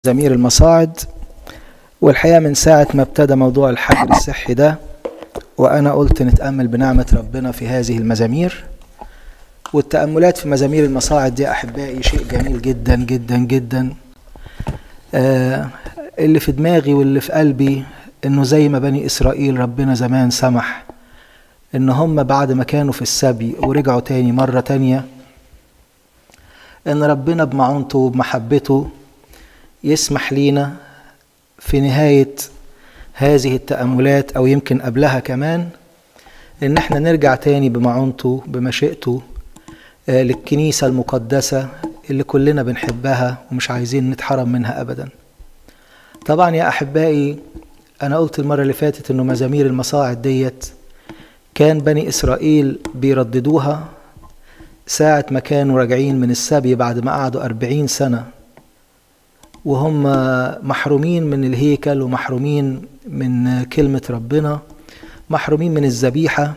زمير المصاعد والحقيقة من ساعة ما ابتدى موضوع الحجر الصحي ده وأنا قلت نتأمل بنعمة ربنا في هذه المزامير والتأملات في مزامير المصاعد دي أحبائي شيء جميل جدا جدا جدا آه اللي في دماغي واللي في قلبي إنه زي ما بني إسرائيل ربنا زمان سمح إن هم بعد ما كانوا في السبي ورجعوا تاني مرة تانية إن ربنا بمعونته وبمحبته يسمح لينا في نهاية هذه التأملات أو يمكن قبلها كمان إن احنا نرجع تاني بمعونته بمشيئته آه للكنيسة المقدسة اللي كلنا بنحبها ومش عايزين نتحرم منها أبدا طبعا يا أحبائي أنا قلت المرة اللي فاتت إنه مزامير المصاعد ديت كان بني إسرائيل بيرددوها ساعة ما كانوا راجعين من السبي بعد ما قعدوا أربعين سنة وهم محرومين من الهيكل ومحرومين من كلمة ربنا محرومين من الذبيحة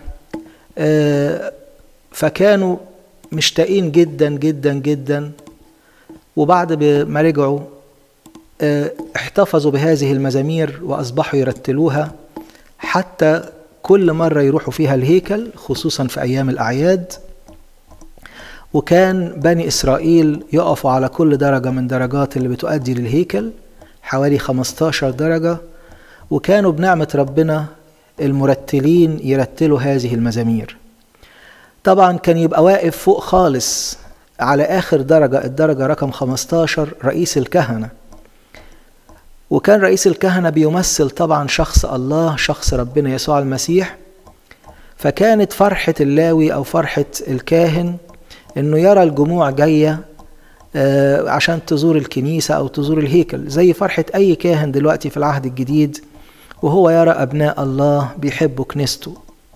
فكانوا مشتاقين جدا جدا جدا وبعد ما رجعوا احتفظوا بهذه المزامير وأصبحوا يرتلوها حتى كل مرة يروحوا فيها الهيكل خصوصا في أيام الأعياد وكان بني إسرائيل يقفوا على كل درجة من درجات اللي بتؤدي للهيكل حوالي 15 درجة وكانوا بنعمة ربنا المرتلين يرتلوا هذه المزامير طبعا كان يبقى واقف فوق خالص على آخر درجة الدرجة رقم 15 رئيس الكهنة وكان رئيس الكهنة بيمثل طبعا شخص الله شخص ربنا يسوع المسيح فكانت فرحة اللاوي أو فرحة الكاهن انه يرى الجموع جايه عشان تزور الكنيسه او تزور الهيكل زي فرحه اي كاهن دلوقتي في العهد الجديد وهو يرى ابناء الله بيحبوا كنيسته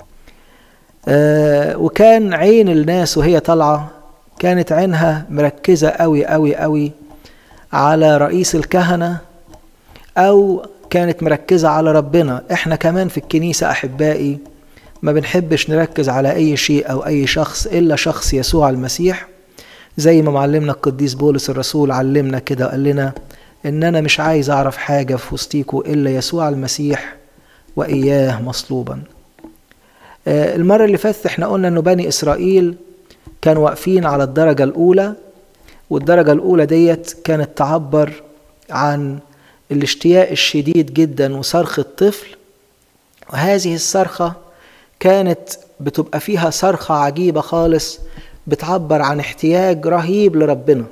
وكان عين الناس وهي طالعه كانت عينها مركزه قوي قوي قوي على رئيس الكهنه او كانت مركزه على ربنا احنا كمان في الكنيسه احبائي ما بنحبش نركز على أي شيء أو أي شخص إلا شخص يسوع المسيح زي ما معلمنا القديس بولس الرسول علمنا كده وقال لنا إن أنا مش عايز أعرف حاجة في وسطيكوا إلا يسوع المسيح وإياه مصلوبا المرة اللي فاتت احنا قلنا إنه بني إسرائيل كانوا واقفين على الدرجة الأولى والدرجة الأولى ديت كانت تعبر عن الاشتياق الشديد جدا وصرخ الطفل وهذه الصرخة كانت بتبقى فيها صرخة عجيبة خالص بتعبر عن احتياج رهيب لربنا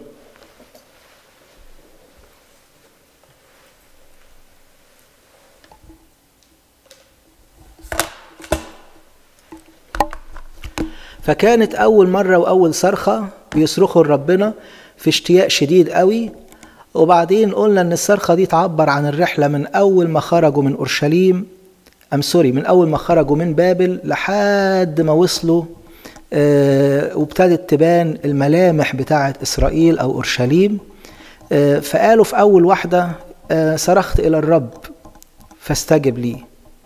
فكانت أول مرة وأول صرخة بيصرخوا لربنا في اشتياق شديد قوي وبعدين قلنا إن الصرخة دي تعبر عن الرحلة من أول ما خرجوا من أورشليم أم سوري من أول ما خرجوا من بابل لحد ما وصلوا آه وابتدت تبان الملامح بتاعة إسرائيل أو أورشليم آه فقالوا في أول واحدة آه صرخت إلى الرب فاستجب لي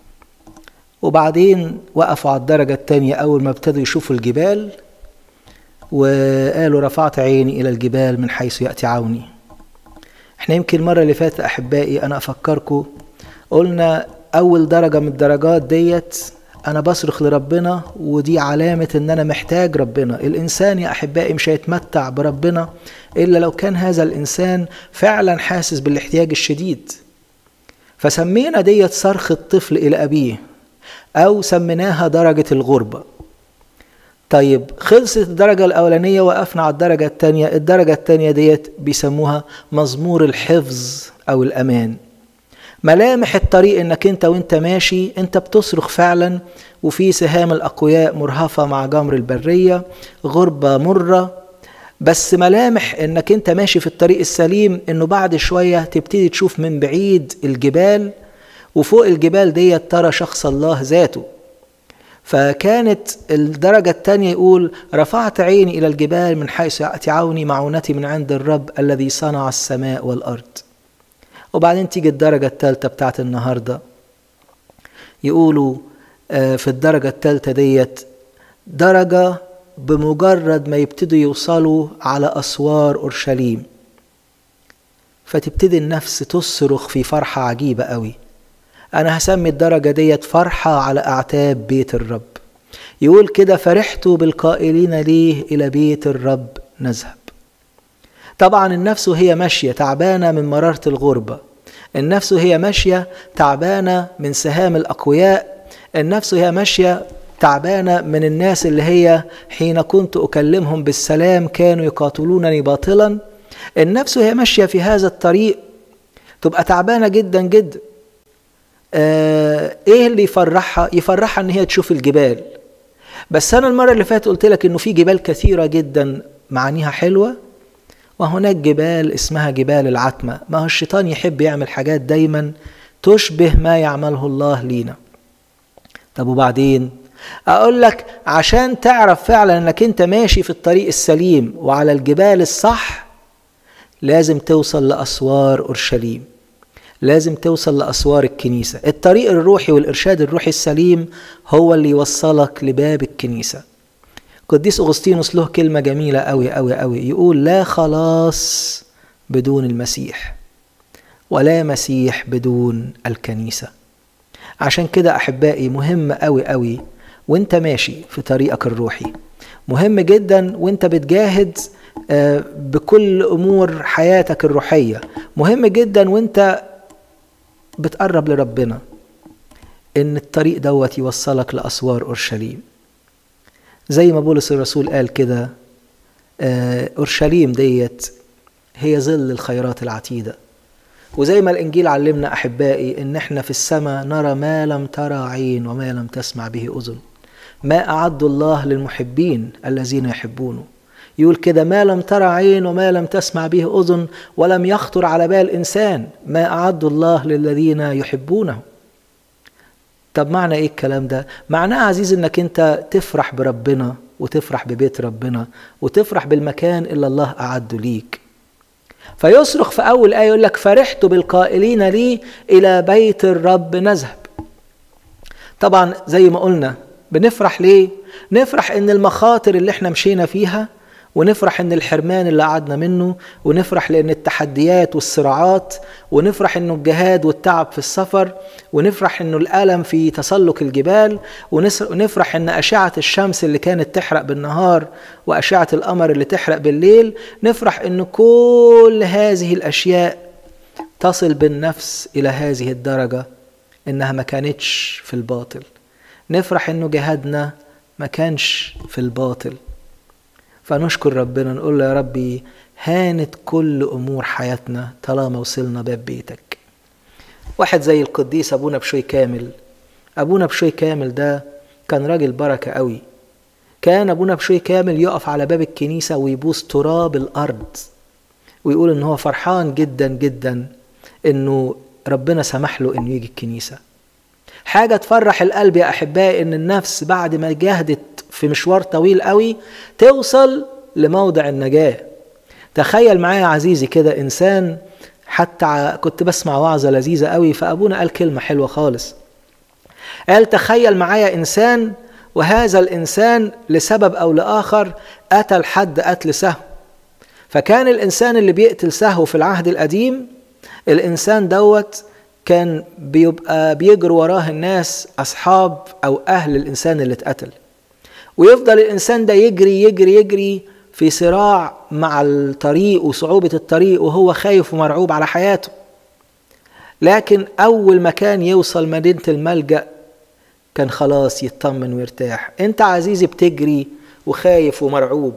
وبعدين وقفوا على الدرجة الثانية أول ما ابتدوا يشوفوا الجبال وقالوا رفعت عيني إلى الجبال من حيث يأتي عوني احنا يمكن المرة اللي فاتت أحبائي أنا أفكركم قلنا أول درجة من الدرجات ديت أنا بصرخ لربنا ودي علامة إن أنا محتاج ربنا الإنسان يا أحبائي مش هيتمتع بربنا إلا لو كان هذا الإنسان فعلا حاسس بالاحتياج الشديد فسمينا ديت صرخ الطفل إلى أبيه أو سميناها درجة الغربة طيب خلصت الدرجة الأولانية وقفنا على الدرجة الثانية الدرجة الثانية ديت بيسموها مزمور الحفظ أو الأمان ملامح الطريق انك انت وانت ماشي انت بتصرخ فعلا وفي سهام الاقوياء مرهفه مع جمر البريه غربه مره بس ملامح انك انت ماشي في الطريق السليم انه بعد شويه تبتدي تشوف من بعيد الجبال وفوق الجبال ديت ترى شخص الله ذاته فكانت الدرجة الثانية يقول رفعت عيني إلى الجبال من حيث يأتي عوني معونتي من عند الرب الذي صنع السماء والأرض وبعدين تيجي الدرجة الثالثة بتاعت النهاردة يقولوا في الدرجة الثالثة ديت درجة بمجرد ما يبتدوا يوصلوا على أسوار أورشليم فتبتدي النفس تصرخ في فرحة عجيبة قوي أنا هسمي الدرجة ديت فرحة على أعتاب بيت الرب يقول كده فرحت بالقائلين ليه إلى بيت الرب نذهب طبعا النفس وهي ماشية تعبانة من مرارة الغربة النفس وهي ماشية تعبانة من سهام الأقوياء النفس وهي ماشية تعبانة من الناس اللي هي حين كنت أكلمهم بالسلام كانوا يقاتلونني باطلا النفس وهي ماشية في هذا الطريق تبقى تعبانة جدا جدا آه ايه اللي يفرحها يفرحها ان هي تشوف الجبال بس انا المره اللي فاتت قلت لك انه في جبال كثيره جدا معانيها حلوه وهناك جبال اسمها جبال العتمه ما هو الشيطان يحب يعمل حاجات دايما تشبه ما يعمله الله لينا طب وبعدين اقول لك عشان تعرف فعلا انك انت ماشي في الطريق السليم وعلى الجبال الصح لازم توصل لاسوار اورشليم لازم توصل لأسوار الكنيسة الطريق الروحي والإرشاد الروحي السليم هو اللي يوصلك لباب الكنيسة قديس أغسطينوس له كلمة جميلة أوي أوي أوي يقول لا خلاص بدون المسيح ولا مسيح بدون الكنيسة عشان كده أحبائي مهم أوي أوي وانت ماشي في طريقك الروحي مهم جدا وانت بتجاهد بكل أمور حياتك الروحية مهم جدا وانت بتقرب لربنا ان الطريق دوت يوصلك لاسوار اورشليم زي ما بولس الرسول قال كده اورشليم ديت هي ظل الخيرات العتيده وزي ما الانجيل علمنا احبائي ان احنا في السماء نرى ما لم ترى عين وما لم تسمع به اذن ما اعد الله للمحبين الذين يحبونه يقول كده ما لم ترى عين وما لم تسمع به أذن ولم يخطر على بال إنسان ما أعد الله للذين يحبونه طب معنى إيه الكلام ده؟ معناه عزيز إنك أنت تفرح بربنا وتفرح ببيت ربنا وتفرح بالمكان اللي الله أعده ليك فيصرخ في أول آية يقول لك فرحت بالقائلين لي إلى بيت الرب نذهب طبعا زي ما قلنا بنفرح ليه؟ نفرح إن المخاطر اللي احنا مشينا فيها ونفرح ان الحرمان اللي قعدنا منه ونفرح لان التحديات والصراعات ونفرح انه الجهاد والتعب في السفر ونفرح انه الالم في تسلق الجبال ونفرح ان اشعه الشمس اللي كانت تحرق بالنهار واشعه القمر اللي تحرق بالليل نفرح ان كل هذه الاشياء تصل بالنفس الى هذه الدرجه انها ما كانتش في الباطل نفرح انه جهادنا ما كانش في الباطل فنشكر ربنا نقول له يا ربي هانت كل امور حياتنا طالما وصلنا باب بيتك واحد زي القديس ابونا بشوي كامل ابونا بشوي كامل ده كان راجل بركه قوي كان ابونا بشوي كامل يقف على باب الكنيسه ويبوس تراب الارض ويقول ان هو فرحان جدا جدا انه ربنا سمح له انه يجي الكنيسه حاجه تفرح القلب يا احبائي ان النفس بعد ما جاهدت في مشوار طويل قوي توصل لموضع النجاة تخيل معايا يا عزيزي كده إنسان حتى كنت بسمع وعظة لذيذة قوي فأبونا قال كلمة حلوة خالص قال تخيل معايا إنسان وهذا الإنسان لسبب أو لآخر قتل حد قتل سهو فكان الإنسان اللي بيقتل سهو في العهد القديم الإنسان دوت كان بيبقى بيجري وراه الناس أصحاب أو أهل الإنسان اللي اتقتل ويفضل الانسان ده يجري يجري يجري في صراع مع الطريق وصعوبه الطريق وهو خايف ومرعوب على حياته لكن اول ما كان يوصل مدينه الملجا كان خلاص يطمن ويرتاح انت عزيزي بتجري وخايف ومرعوب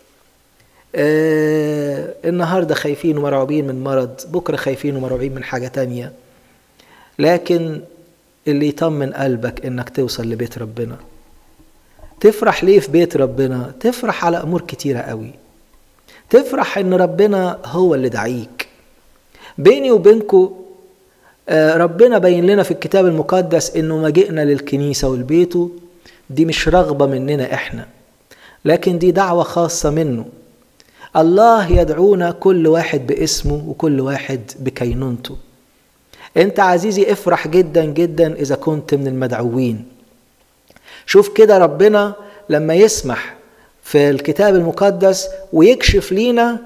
آه النهارده خايفين ومرعوبين من مرض بكره خايفين ومرعوبين من حاجه تانية لكن اللي يطمن قلبك انك توصل لبيت ربنا تفرح ليه في بيت ربنا تفرح على امور كتيره قوي تفرح ان ربنا هو اللي دعيك بيني وبينكو ربنا بين لنا في الكتاب المقدس انه ما جئنا للكنيسه والبيته دي مش رغبه مننا احنا لكن دي دعوه خاصه منه الله يدعونا كل واحد باسمه وكل واحد بكينونته انت عزيزي افرح جدا جدا اذا كنت من المدعوين شوف كده ربنا لما يسمح في الكتاب المقدس ويكشف لينا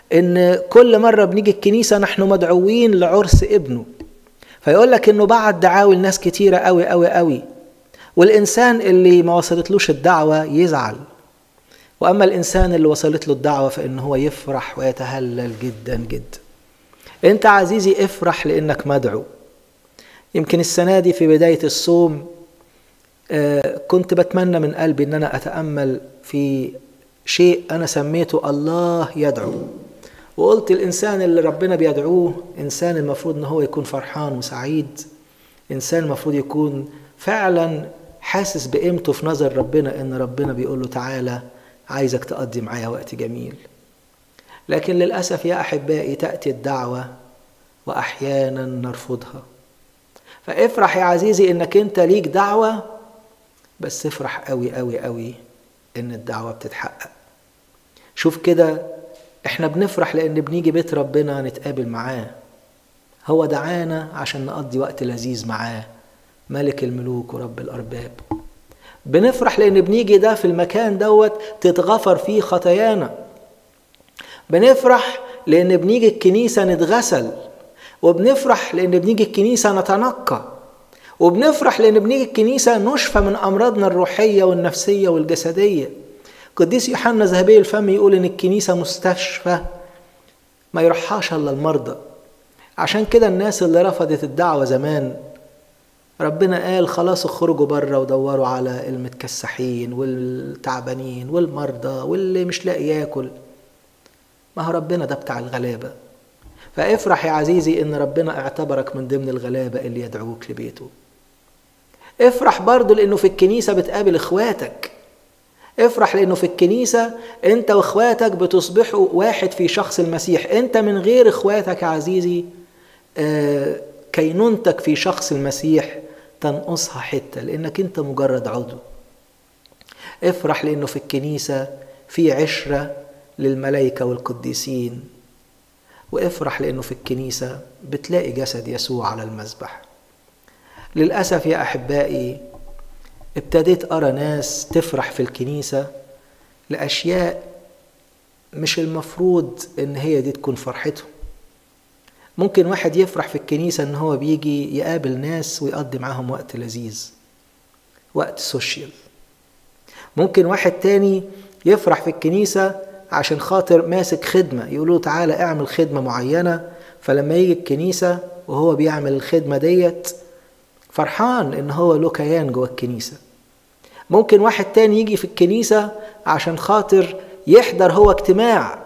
ان كل مرة بنيجي الكنيسة نحن مدعوين لعرس ابنه فيقول لك انه بعد دعاوي لناس كتيرة قوي قوي قوي والانسان اللي ما وصلتلوش الدعوة يزعل واما الانسان اللي وصلت له الدعوة فان هو يفرح ويتهلل جدا جدا انت عزيزي افرح لانك مدعو يمكن السنة دي في بداية الصوم كنت بتمنى من قلبي ان انا اتامل في شيء انا سميته الله يدعو وقلت الانسان اللي ربنا بيدعوه انسان المفروض ان هو يكون فرحان وسعيد انسان المفروض يكون فعلا حاسس بقيمته في نظر ربنا ان ربنا بيقول له تعالى عايزك تقضي معايا وقت جميل لكن للاسف يا احبائي تاتي الدعوه واحيانا نرفضها فافرح يا عزيزي انك انت ليك دعوه بس افرح قوي قوي قوي ان الدعوه بتتحقق شوف كده احنا بنفرح لان بنيجي بيت ربنا نتقابل معاه هو دعانا عشان نقضي وقت لذيذ معاه ملك الملوك ورب الارباب بنفرح لان بنيجي ده في المكان دوت تتغفر فيه خطايانا بنفرح لان بنيجي الكنيسه نتغسل وبنفرح لان بنيجي الكنيسه نتنقى وبنفرح لان بنيجي الكنيسه نشفى من امراضنا الروحيه والنفسيه والجسديه قديس يوحنا ذهبي الفم يقول ان الكنيسه مستشفى ما يروحهاش الا المرضى عشان كده الناس اللي رفضت الدعوه زمان ربنا قال خلاص اخرجوا بره ودوروا على المتكسحين والتعبانين والمرضى واللي مش لاقي ياكل ما هو ربنا ده بتاع الغلابه فافرح يا عزيزي ان ربنا اعتبرك من ضمن الغلابه اللي يدعوك لبيته افرح برضه لانه في الكنيسه بتقابل اخواتك افرح لانه في الكنيسه انت واخواتك بتصبحوا واحد في شخص المسيح انت من غير اخواتك يا عزيزي آه كينونتك في شخص المسيح تنقصها حته لانك انت مجرد عضو افرح لانه في الكنيسه في عشره للملائكه والقديسين وافرح لانه في الكنيسه بتلاقي جسد يسوع على المذبح للاسف يا احبائي ابتديت ارى ناس تفرح في الكنيسه لاشياء مش المفروض ان هي دي تكون فرحتهم ممكن واحد يفرح في الكنيسه ان هو بيجي يقابل ناس ويقضي معاهم وقت لذيذ وقت سوشيال ممكن واحد تاني يفرح في الكنيسه عشان خاطر ماسك خدمه يقولوا تعالى اعمل خدمه معينه فلما يجي الكنيسه وهو بيعمل الخدمه ديت فرحان ان هو له كيان جوه الكنيسه ممكن واحد تاني يجي في الكنيسه عشان خاطر يحضر هو اجتماع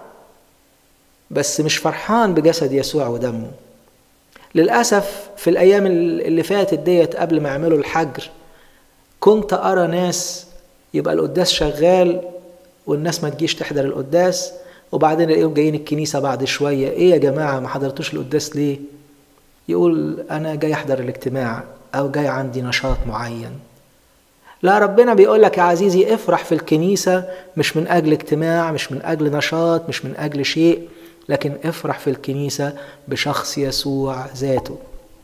بس مش فرحان بجسد يسوع ودمه للاسف في الايام اللي فاتت ديت قبل ما يعملوا الحجر كنت ارى ناس يبقى القداس شغال والناس ما تجيش تحضر القداس وبعدين الاقيهم جايين الكنيسه بعد شويه ايه يا جماعه ما حضرتوش القداس ليه يقول انا جاي احضر الاجتماع او جاي عندي نشاط معين لا ربنا بيقول لك يا عزيزي افرح في الكنيسه مش من اجل اجتماع مش من اجل نشاط مش من اجل شيء لكن افرح في الكنيسه بشخص يسوع ذاته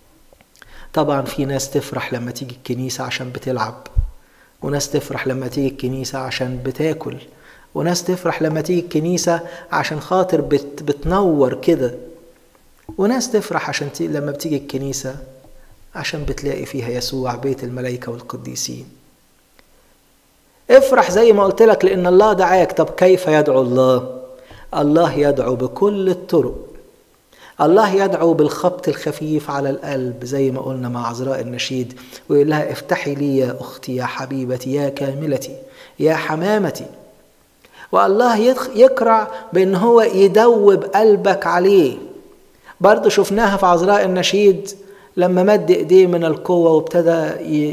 طبعا في ناس تفرح لما تيجي الكنيسه عشان بتلعب وناس تفرح لما تيجي الكنيسه عشان بتاكل وناس تفرح لما تيجي الكنيسة عشان خاطر بت بتنور كده وناس تفرح عشان تي لما بتيجي الكنيسة عشان بتلاقي فيها يسوع بيت الملائكة والقديسين افرح زي ما قلت لك لأن الله دعاك طب كيف يدعو الله الله يدعو بكل الطرق الله يدعو بالخبط الخفيف على القلب زي ما قلنا مع عذراء النشيد ويقول لها افتحي لي يا أختي يا حبيبتي يا كاملتي يا حمامتي والله يقرع بان هو يدوب قلبك عليه برضه شفناها في عذراء النشيد لما مد ايديه من القوة وابتدى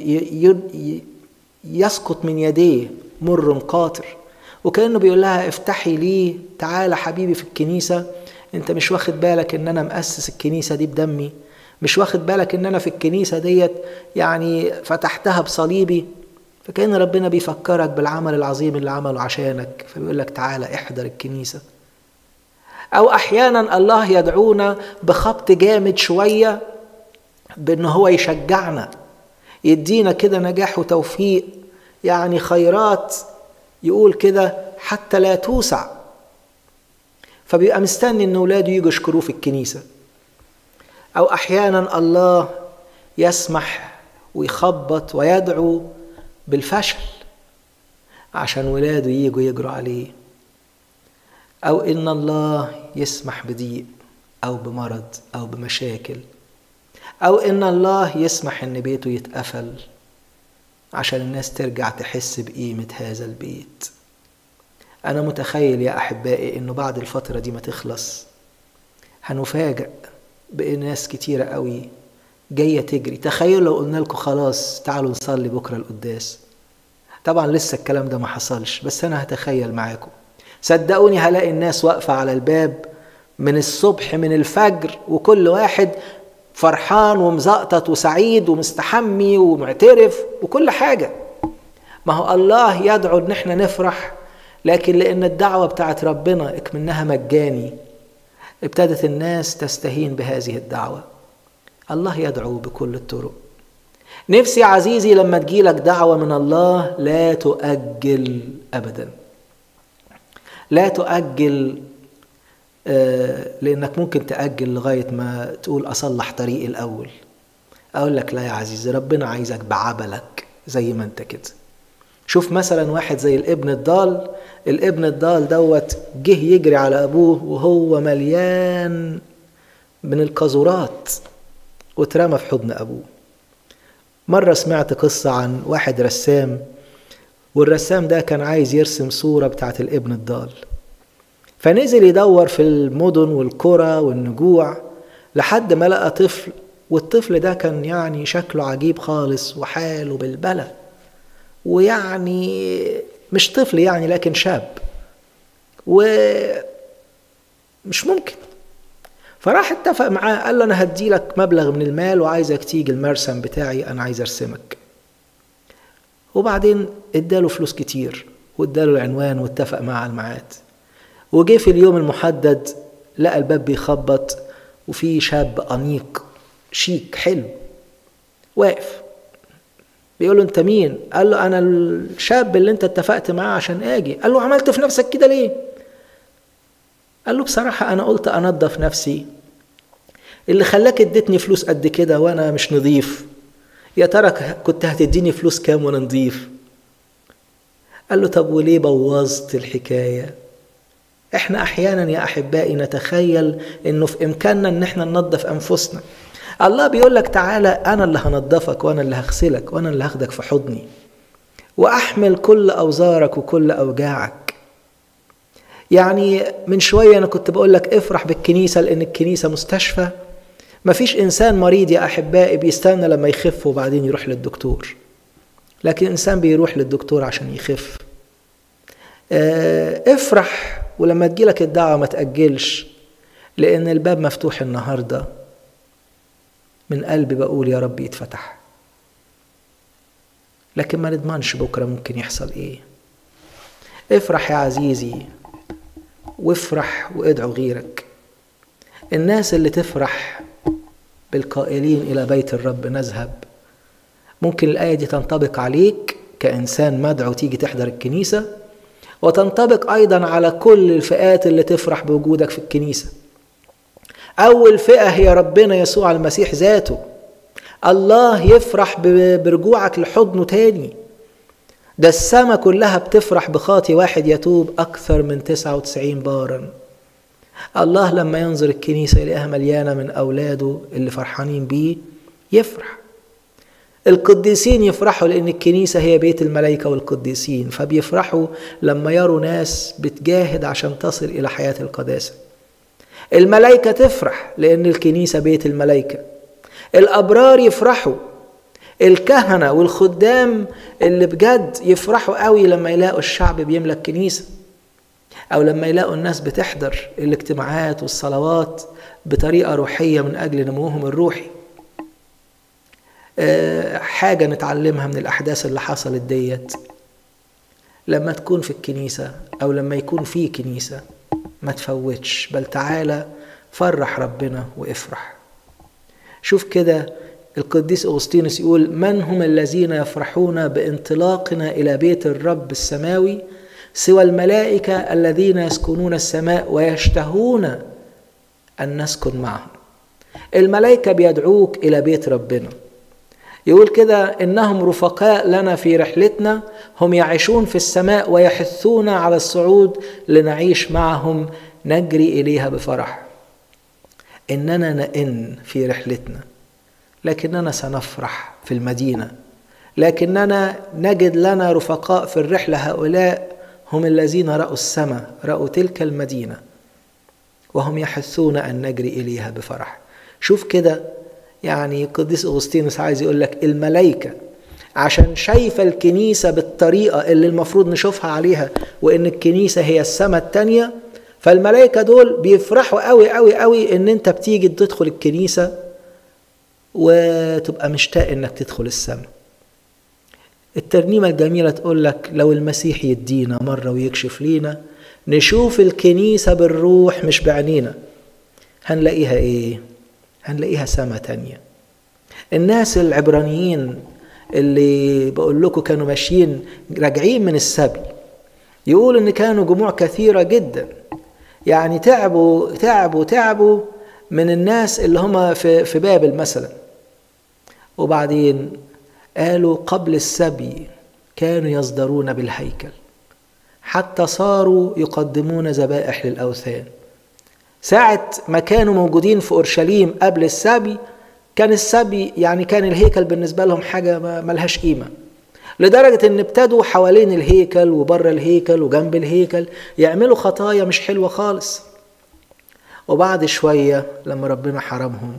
يسقط من يديه مر قاطر وكأنه بيقول لها افتحي لي تعالى حبيبي في الكنيسة انت مش واخد بالك ان انا مؤسس الكنيسة دي بدمي مش واخد بالك ان انا في الكنيسة ديت يعني فتحتها بصليبي فكان ربنا بيفكرك بالعمل العظيم اللي عمله عشانك فبيقول لك تعالى احضر الكنيسة أو أحيانا الله يدعونا بخبط جامد شوية بأن هو يشجعنا يدينا كده نجاح وتوفيق يعني خيرات يقول كده حتى لا توسع فبيبقى مستني ان اولاده يجوا يشكروه في الكنيسه او احيانا الله يسمح ويخبط ويدعو بالفشل عشان ولاده يجوا يجروا عليه او ان الله يسمح بضيق او بمرض او بمشاكل او ان الله يسمح ان بيته يتقفل عشان الناس ترجع تحس بقيمه هذا البيت انا متخيل يا احبائي انه بعد الفتره دي ما تخلص هنفاجئ بان ناس كتيره قوي جايه تجري تخيلوا لو قلنا لكم خلاص تعالوا نصلي بكره القداس طبعا لسه الكلام ده ما حصلش بس انا هتخيل معاكم صدقوني هلاقي الناس واقفه على الباب من الصبح من الفجر وكل واحد فرحان ومزقطط وسعيد ومستحمي ومعترف وكل حاجه ما هو الله يدعو ان احنا نفرح لكن لان الدعوه بتاعت ربنا اكمنها مجاني ابتدت الناس تستهين بهذه الدعوه الله يدعو بكل الطرق نفسي عزيزي لما تجيلك دعوة من الله لا تؤجل أبدا لا تؤجل لأنك ممكن تأجل لغاية ما تقول أصلح طريقي الأول أقول لك لا يا عزيزي ربنا عايزك بعبلك زي ما أنت كده شوف مثلا واحد زي الابن الضال الابن الضال دوت جه يجري على أبوه وهو مليان من القاذورات واترمى في حضن أبوه مرة سمعت قصة عن واحد رسام والرسام ده كان عايز يرسم صورة بتاعت الابن الضال فنزل يدور في المدن والقرى والنجوع لحد ما لقى طفل والطفل ده كان يعني شكله عجيب خالص وحاله بالبلة ويعني مش طفل يعني لكن شاب ومش ممكن فراح اتفق معاه قال له انا هدي لك مبلغ من المال وعايزك تيجي المرسم بتاعي انا عايز ارسمك وبعدين اداله فلوس كتير واداله العنوان واتفق معاه على الميعاد وجه في اليوم المحدد لقى الباب بيخبط وفي شاب انيق شيك حلو واقف بيقول له انت مين قال له انا الشاب اللي انت اتفقت معاه عشان اجي قال له عملت في نفسك كده ليه قال له بصراحة أنا قلت أنظف نفسي اللي خلاك اديتني فلوس قد كده وأنا مش نظيف يا ترى كنت هتديني فلوس كام وأنا نظيف قال له طب وليه بوظت الحكاية احنا احيانا يا احبائي نتخيل انه في امكاننا ان احنا ننظف انفسنا الله بيقول لك تعالى انا اللي هنظفك وانا اللي هغسلك وانا اللي هاخدك في حضني واحمل كل اوزارك وكل اوجاعك يعني من شوية أنا كنت بقول لك افرح بالكنيسة لأن الكنيسة مستشفى مفيش إنسان مريض يا أحبائي بيستنى لما يخف وبعدين يروح للدكتور لكن إنسان بيروح للدكتور عشان يخف افرح ولما تجيلك الدعوة ما تأجلش لأن الباب مفتوح النهاردة من قلبي بقول يا رب يتفتح لكن ما نضمنش بكرة ممكن يحصل إيه افرح يا عزيزي وافرح وادعو غيرك الناس اللي تفرح بالقائلين إلى بيت الرب نذهب ممكن الآية دي تنطبق عليك كإنسان مدعو تيجي تحضر الكنيسة وتنطبق أيضا على كل الفئات اللي تفرح بوجودك في الكنيسة أول فئة هي ربنا يسوع المسيح ذاته الله يفرح برجوعك لحضنه تاني ده السماء كلها بتفرح بخاطي واحد يتوب أكثر من 99 بارا الله لما ينظر الكنيسة يلاقيها مليانة من أولاده اللي فرحانين بيه يفرح القديسين يفرحوا لأن الكنيسة هي بيت الملائكة والقديسين فبيفرحوا لما يروا ناس بتجاهد عشان تصل إلى حياة القداسة الملائكة تفرح لأن الكنيسة بيت الملائكة الأبرار يفرحوا الكهنة والخدام اللي بجد يفرحوا قوي لما يلاقوا الشعب بيملى الكنيسة أو لما يلاقوا الناس بتحضر الاجتماعات والصلوات بطريقة روحية من أجل نموهم الروحي أه حاجة نتعلمها من الأحداث اللي حصلت ديت لما تكون في الكنيسة أو لما يكون في كنيسة ما تفوتش بل تعالى فرح ربنا وافرح شوف كده القديس أغسطينوس يقول من هم الذين يفرحون بانطلاقنا إلى بيت الرب السماوي سوى الملائكة الذين يسكنون السماء ويشتهون أن نسكن معهم الملائكة بيدعوك إلى بيت ربنا يقول كده إنهم رفقاء لنا في رحلتنا هم يعيشون في السماء ويحثون على الصعود لنعيش معهم نجري إليها بفرح إننا نئن في رحلتنا لكننا سنفرح في المدينة لكننا نجد لنا رفقاء في الرحلة هؤلاء هم الذين رأوا السماء رأوا تلك المدينة وهم يحثون أن نجري إليها بفرح شوف كده يعني قديس أغسطينوس عايز يقول لك الملائكة عشان شايفة الكنيسة بالطريقة اللي المفروض نشوفها عليها وإن الكنيسة هي السماء التانية فالملائكة دول بيفرحوا قوي قوي قوي إن أنت بتيجي تدخل الكنيسة وتبقى مشتاق إنك تدخل السماء الترنيمة الجميلة تقول لك لو المسيح يدينا مرة ويكشف لينا نشوف الكنيسة بالروح مش بعينينا هنلاقيها ايه هنلاقيها سما تانية الناس العبرانيين اللي بقول لكم كانوا ماشيين راجعين من السبي يقول ان كانوا جموع كثيرة جدا يعني تعبوا تعبوا تعبوا من الناس اللي هم في في بابل مثلا وبعدين قالوا قبل السبي كانوا يصدرون بالهيكل حتى صاروا يقدمون ذبائح للأوثان ساعة ما كانوا موجودين في أورشليم قبل السبي كان السبي يعني كان الهيكل بالنسبة لهم حاجة ملهاش قيمة لدرجة إن ابتدوا حوالين الهيكل وبره الهيكل وجنب الهيكل يعملوا خطايا مش حلوة خالص وبعد شوية لما ربنا حرمهم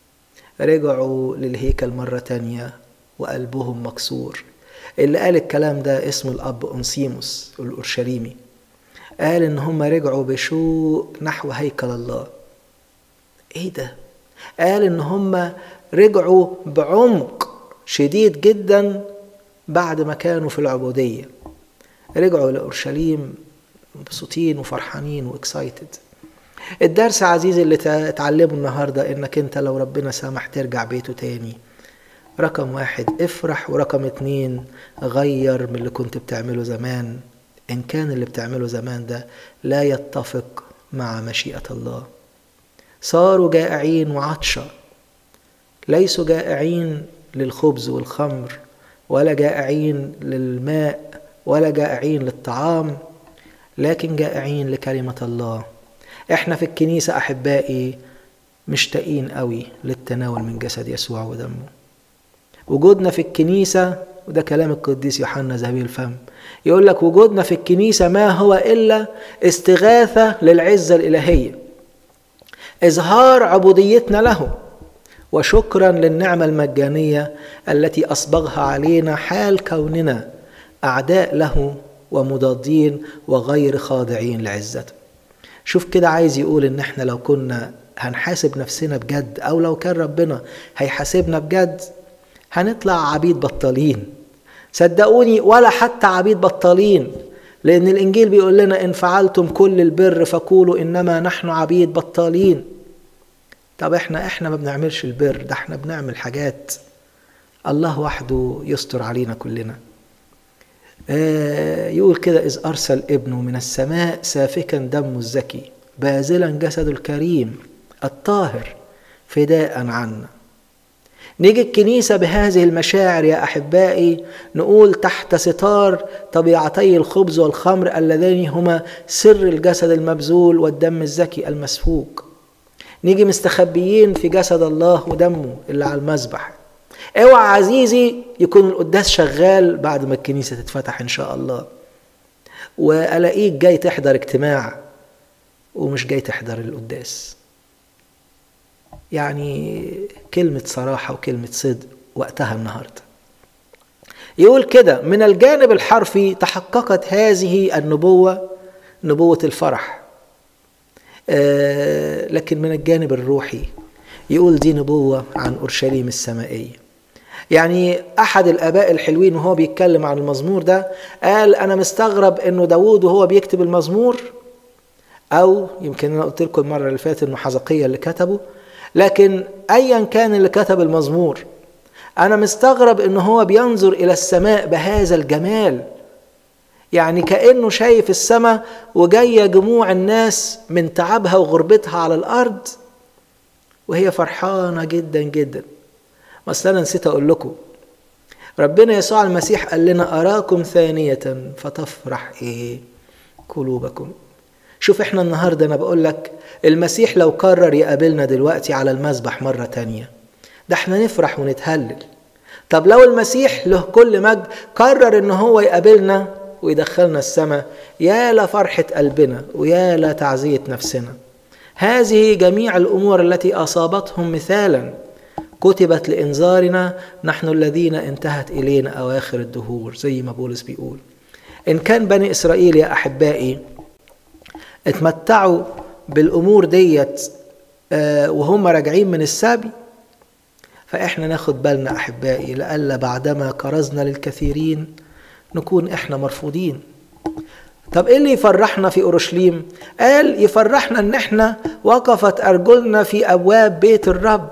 رجعوا للهيكل مرة تانية وقلبهم مكسور اللي قال الكلام ده اسمه الأب أنسيموس الأورشليمي قال إن هم رجعوا بشوق نحو هيكل الله إيه ده؟ قال إن هم رجعوا بعمق شديد جدا بعد ما كانوا في العبودية رجعوا لأورشليم مبسوطين وفرحانين واكسايتد الدرس عزيزي اللي تعلمه النهاردة إنك أنت لو ربنا سامح ترجع بيته تاني رقم واحد افرح ورقم اتنين غير من اللي كنت بتعمله زمان إن كان اللي بتعمله زمان ده لا يتفق مع مشيئة الله صاروا جائعين وعطشة ليسوا جائعين للخبز والخمر ولا جائعين للماء ولا جائعين للطعام لكن جائعين لكلمة الله احنا في الكنيسة أحبائي مشتاقين قوي للتناول من جسد يسوع ودمه وجودنا في الكنيسة وده كلام القديس يوحنا ذهبي الفم يقول لك وجودنا في الكنيسة ما هو إلا استغاثة للعزة الإلهية إظهار عبوديتنا له وشكرا للنعمة المجانية التي أصبغها علينا حال كوننا أعداء له ومضادين وغير خاضعين لعزته شوف كده عايز يقول إن إحنا لو كنا هنحاسب نفسنا بجد أو لو كان ربنا هيحاسبنا بجد هنطلع عبيد بطالين صدقوني ولا حتى عبيد بطالين لأن الإنجيل بيقول لنا إن فعلتم كل البر فقولوا إنما نحن عبيد بطالين طب إحنا إحنا ما بنعملش البر ده إحنا بنعمل حاجات الله وحده يستر علينا كلنا آه يقول كده إذ أرسل ابنه من السماء سافكا دمه الزكي باذلا جسده الكريم الطاهر فداء عنا نيجي الكنيسة بهذه المشاعر يا أحبائي نقول تحت ستار طبيعتي الخبز والخمر اللذان هما سر الجسد المبذول والدم الزكي المسفوك نيجي مستخبيين في جسد الله ودمه اللي على المذبح اوعى عزيزي يكون القداس شغال بعد ما الكنيسة تتفتح إن شاء الله وألاقيك جاي تحضر اجتماع ومش جاي تحضر القداس يعني كلمة صراحة وكلمة صدق وقتها النهاردة يقول كده من الجانب الحرفي تحققت هذه النبوة نبوة الفرح آه لكن من الجانب الروحي يقول دي نبوة عن أورشليم السمائية يعني أحد الآباء الحلوين وهو بيتكلم عن المزمور ده قال أنا مستغرب إنه داوود وهو بيكتب المزمور أو يمكن أنا قلت لكم المرة اللي فاتت إنه حزقية اللي كتبه لكن ايا كان اللي كتب المزمور انا مستغرب ان هو بينظر الى السماء بهذا الجمال يعني كأنه شايف السماء وجاية جموع الناس من تعبها وغربتها على الأرض وهي فرحانة جدا جدا بس أنا نسيت أقول لكم ربنا يسوع المسيح قال لنا أراكم ثانية فتفرح إيه قلوبكم شوف احنا النهاردة أنا بقول لك المسيح لو قرر يقابلنا دلوقتي على المذبح مرة تانية ده احنا نفرح ونتهلل طب لو المسيح له كل مجد قرر ان هو يقابلنا ويدخلنا السماء يا لفرحة قلبنا ويا لتعزية نفسنا هذه جميع الأمور التي أصابتهم مثالا كتبت لإنذارنا نحن الذين انتهت إلينا أواخر الدهور زي ما بولس بيقول إن كان بني إسرائيل يا أحبائي اتمتعوا بالأمور ديت وهم راجعين من السبي فإحنا ناخد بالنا أحبائي لألا بعدما كرزنا للكثيرين نكون إحنا مرفوضين طب إيه اللي يفرحنا في أورشليم؟ قال يفرحنا إن إحنا وقفت أرجلنا في أبواب بيت الرب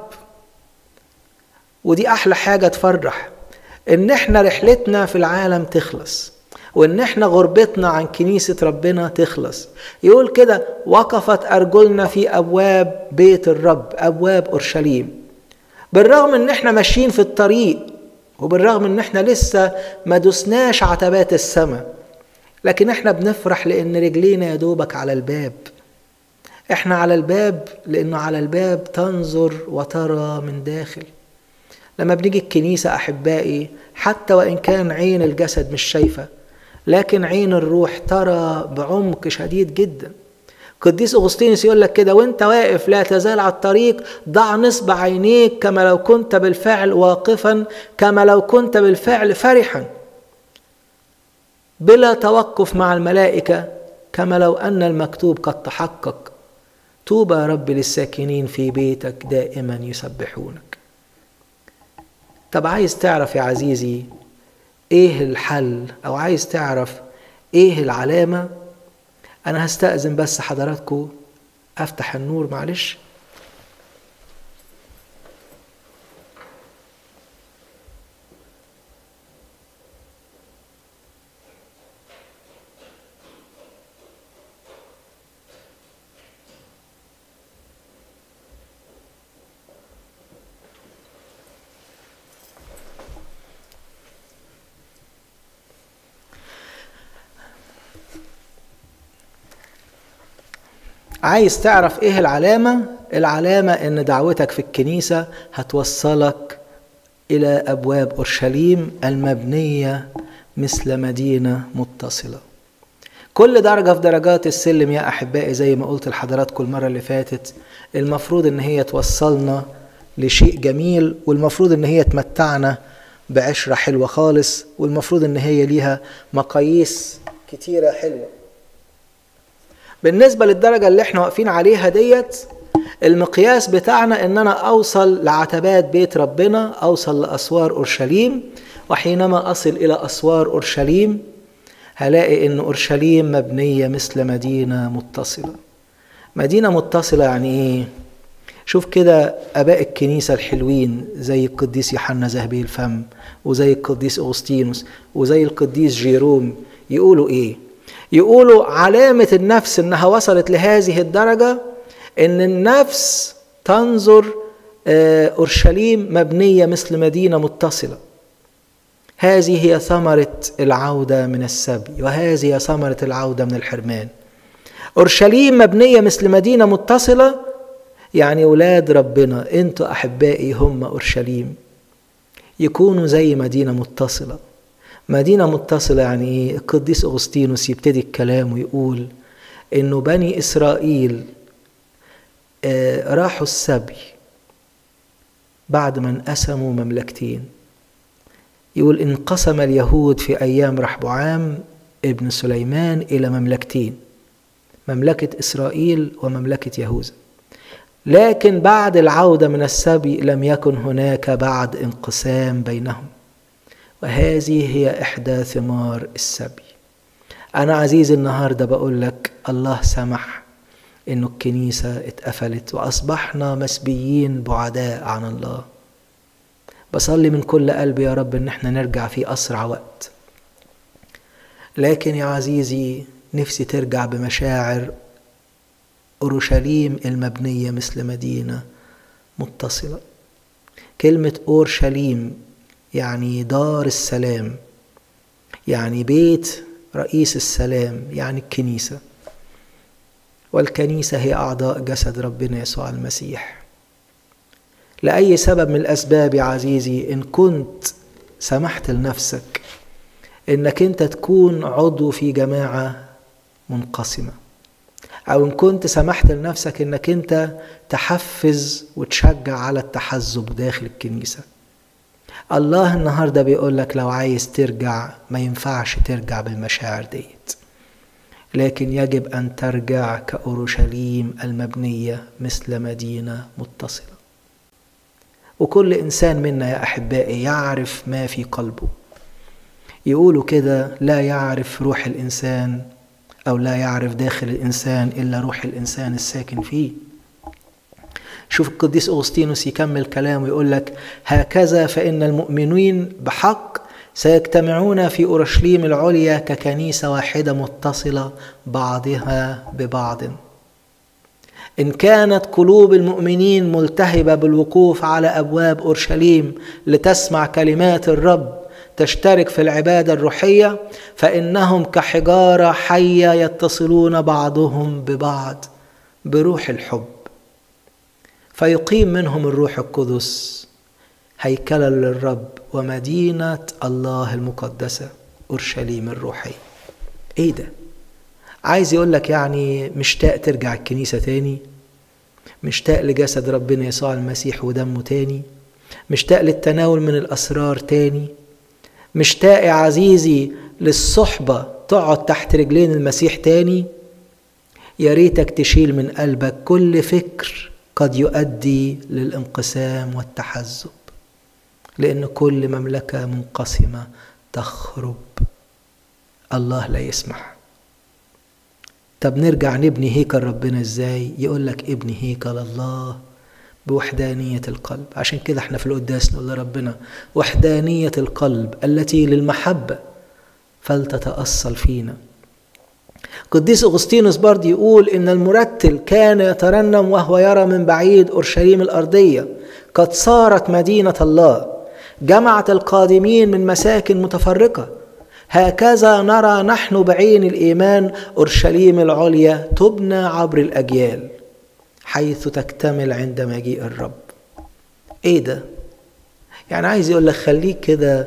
ودي أحلى حاجة تفرح إن إحنا رحلتنا في العالم تخلص وإن إحنا غربتنا عن كنيسة ربنا تخلص يقول كده وقفت أرجلنا في أبواب بيت الرب أبواب أورشليم بالرغم إن إحنا ماشيين في الطريق وبالرغم إن إحنا لسه ما دوسناش عتبات السماء لكن إحنا بنفرح لأن رجلينا يا دوبك على الباب إحنا على الباب لأنه على الباب تنظر وترى من داخل لما بنيجي الكنيسة أحبائي حتى وإن كان عين الجسد مش شايفة لكن عين الروح ترى بعمق شديد جدا قديس أغسطينوس يقول لك كده وانت واقف لا تزال على الطريق ضع نصب عينيك كما لو كنت بالفعل واقفا كما لو كنت بالفعل فرحا بلا توقف مع الملائكة كما لو أن المكتوب قد تحقق طوبى يا رب للساكنين في بيتك دائما يسبحونك طب عايز تعرف يا عزيزي ايه الحل او عايز تعرف ايه العلامه انا هستأذن بس حضراتكم افتح النور معلش عايز تعرف ايه العلامة؟ العلامة ان دعوتك في الكنيسة هتوصلك الى ابواب اورشليم المبنية مثل مدينة متصلة. كل درجة في درجات السلم يا احبائي زي ما قلت لحضراتكم المرة اللي فاتت المفروض ان هي توصلنا لشيء جميل والمفروض ان هي تمتعنا بعشرة حلوة خالص والمفروض ان هي ليها مقاييس كتيرة حلوة. بالنسبة للدرجة اللي احنا واقفين عليها ديت المقياس بتاعنا ان انا اوصل لعتبات بيت ربنا اوصل لاسوار اورشليم وحينما اصل الى اسوار اورشليم هلاقي ان اورشليم مبنية مثل مدينة متصلة مدينة متصلة يعني ايه شوف كده اباء الكنيسة الحلوين زي القديس يوحنا ذهبي الفم وزي القديس اغسطينوس وزي القديس جيروم يقولوا ايه يقولوا علامة النفس إنها وصلت لهذه الدرجة إن النفس تنظر أورشليم مبنية مثل مدينة متصلة هذه هي ثمرة العودة من السبي وهذه هي ثمرة العودة من الحرمان أورشليم مبنية مثل مدينة متصلة يعني أولاد ربنا أنتوا أحبائي هم أورشليم يكونوا زي مدينة متصلة مدينة متصلة يعني إيه؟ القديس أغسطينوس يبتدي الكلام ويقول إنه بني إسرائيل آه راحوا السبي بعد ما انقسموا مملكتين يقول انقسم اليهود في أيام رحبعام ابن سليمان إلى مملكتين مملكة إسرائيل ومملكة يهوذا لكن بعد العودة من السبي لم يكن هناك بعد انقسام بينهم وهذه هي إحدى ثمار السبي أنا عزيزي النهاردة بقول لك الله سمح إنه الكنيسة اتقفلت وأصبحنا مسبيين بعداء عن الله بصلي من كل قلبي يا رب إن احنا نرجع في أسرع وقت لكن يا عزيزي نفسي ترجع بمشاعر أورشليم المبنية مثل مدينة متصلة كلمة أورشليم يعني دار السلام يعني بيت رئيس السلام يعني الكنيسة والكنيسة هي أعضاء جسد ربنا يسوع المسيح لأي سبب من الأسباب يا عزيزي إن كنت سمحت لنفسك إنك أنت تكون عضو في جماعة منقسمة أو إن كنت سمحت لنفسك إنك أنت تحفز وتشجع على التحزب داخل الكنيسة الله النهاردة بيقول لك لو عايز ترجع ما ينفعش ترجع بالمشاعر ديت لكن يجب أن ترجع كأورشليم المبنية مثل مدينة متصلة وكل إنسان منا يا أحبائي يعرف ما في قلبه يقولوا كده لا يعرف روح الإنسان أو لا يعرف داخل الإنسان إلا روح الإنسان الساكن فيه شوف القديس أغسطينوس يكمل كلامه ويقول لك هكذا فإن المؤمنين بحق سيجتمعون في أورشليم العليا ككنيسة واحدة متصلة بعضها ببعض إن كانت قلوب المؤمنين ملتهبة بالوقوف على أبواب أورشليم لتسمع كلمات الرب تشترك في العبادة الروحية فإنهم كحجارة حية يتصلون بعضهم ببعض بروح الحب فيقيم منهم الروح القدس هيكلا للرب ومدينة الله المقدسة أورشليم الروحية إيه ده؟ عايز يقول لك يعني مشتاق ترجع الكنيسة تاني مشتاق لجسد ربنا يسوع المسيح ودمه تاني مشتاق للتناول من الأسرار تاني مشتاق يا عزيزي للصحبة تقعد تحت رجلين المسيح تاني يا ريتك تشيل من قلبك كل فكر قد يؤدي للانقسام والتحزب لأن كل مملكة منقسمة تخرب الله لا يسمح طب نرجع نبني هيكل ربنا ازاي يقول لك ابني هيكل الله بوحدانية القلب عشان كده احنا في القداس نقول لربنا وحدانية القلب التي للمحبة فلتتأصل فينا قديس أغسطينوس برضه يقول إن المرتل كان يترنم وهو يرى من بعيد أورشليم الأرضية قد صارت مدينة الله جمعت القادمين من مساكن متفرقة هكذا نرى نحن بعين الإيمان أورشليم العليا تبنى عبر الأجيال حيث تكتمل عند مجيء الرب ايه ده يعني عايز يقول لك خليك كده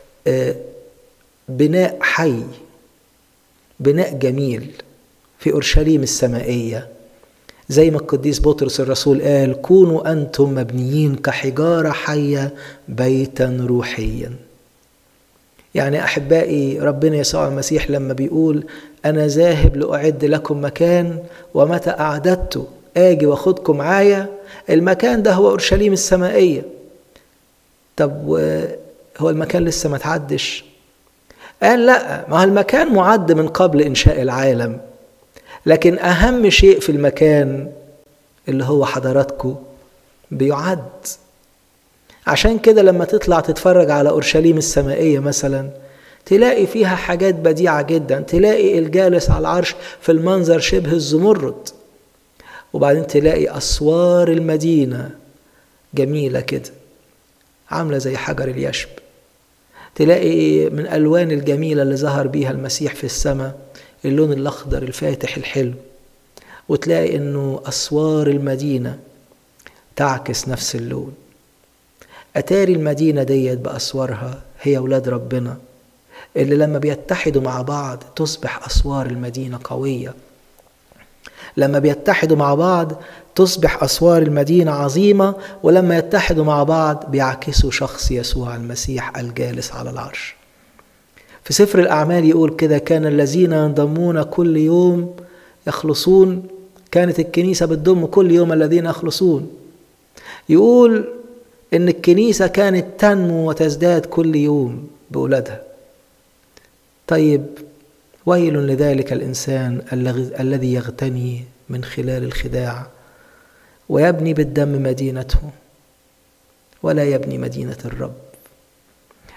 بناء حي بناء جميل في اورشليم السمائيه زي ما القديس بطرس الرسول قال كونوا انتم مبنيين كحجاره حيه بيتا روحيا يعني احبائي ربنا يسوع المسيح لما بيقول انا ذاهب لاعد لكم مكان ومتى اعددت اجي واخدكم معايا المكان ده هو اورشليم السمائيه طب هو المكان لسه ما تعدش قال لا ما هو المكان معد من قبل انشاء العالم لكن اهم شيء في المكان اللي هو حضراتكم بيعد عشان كده لما تطلع تتفرج على اورشليم السمائيه مثلا تلاقي فيها حاجات بديعه جدا تلاقي الجالس على العرش في المنظر شبه الزمرد وبعدين تلاقي أسوار المدينة جميلة كده عاملة زي حجر اليشب تلاقي من ألوان الجميلة اللي ظهر بيها المسيح في السماء اللون الأخضر الفاتح الحلو وتلاقي إنه أسوار المدينة تعكس نفس اللون أتاري المدينة ديت بأسوارها هي أولاد ربنا اللي لما بيتحدوا مع بعض تصبح أسوار المدينة قوية لما بيتحدوا مع بعض تصبح أسوار المدينة عظيمة ولما يتحدوا مع بعض بيعكسوا شخص يسوع المسيح الجالس على العرش في سفر الأعمال يقول كده كان الذين ينضمون كل يوم يخلصون كانت الكنيسة بتضم كل يوم الذين يخلصون يقول إن الكنيسة كانت تنمو وتزداد كل يوم بأولادها طيب ويل لذلك الإنسان الذي يغتني من خلال الخداع ويبني بالدم مدينته ولا يبني مدينة الرب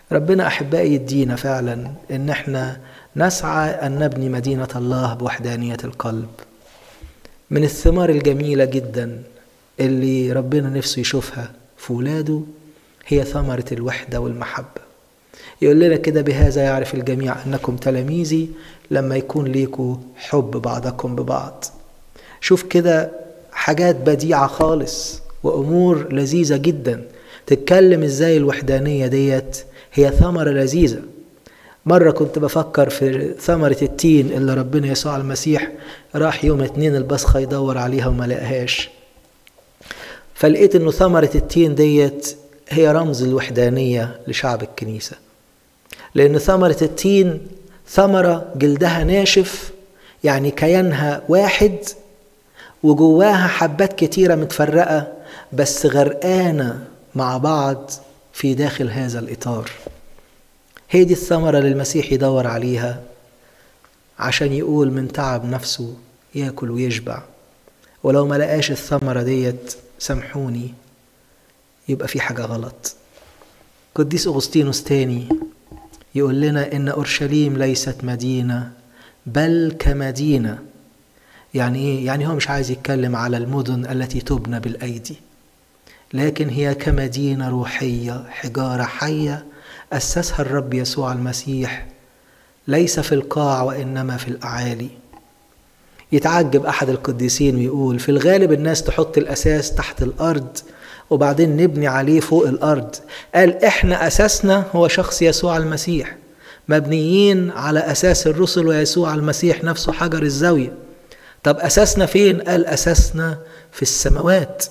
ربنا أحبائي يدينا فعلا إن احنا نسعى أن نبني مدينة الله بوحدانية القلب من الثمار الجميلة جدا اللي ربنا نفسه يشوفها في ولاده هي ثمرة الوحدة والمحبة يقول لنا كده بهذا يعرف الجميع أنكم تلاميذي لما يكون ليكوا حب بعضكم ببعض شوف كده حاجات بديعة خالص وأمور لذيذة جدا تتكلم ازاي الوحدانية ديت هي ثمرة لذيذة مرة كنت بفكر في ثمرة التين اللي ربنا يسوع المسيح راح يوم اتنين البصخة يدور عليها وما لقاهاش فلقيت انه ثمرة التين ديت هي رمز الوحدانية لشعب الكنيسة لأن ثمرة التين ثمرة جلدها ناشف يعني كيانها واحد وجواها حبات كتيرة متفرقة بس غرقانة مع بعض في داخل هذا الإطار هي دي الثمرة اللي المسيح يدور عليها عشان يقول من تعب نفسه ياكل ويشبع ولو ما لقاش الثمرة ديت سامحوني يبقى في حاجة غلط قديس أغسطينوس تاني يقول لنا إن أورشليم ليست مدينة بل كمدينة يعني إيه؟ يعني هو مش عايز يتكلم على المدن التي تبنى بالأيدي لكن هي كمدينة روحية حجارة حية أسسها الرب يسوع المسيح ليس في القاع وإنما في الأعالي يتعجب أحد القديسين ويقول في الغالب الناس تحط الأساس تحت الأرض وبعدين نبني عليه فوق الأرض قال إحنا أساسنا هو شخص يسوع المسيح مبنيين على أساس الرسل ويسوع المسيح نفسه حجر الزاوية طب أساسنا فين؟ قال أساسنا في السماوات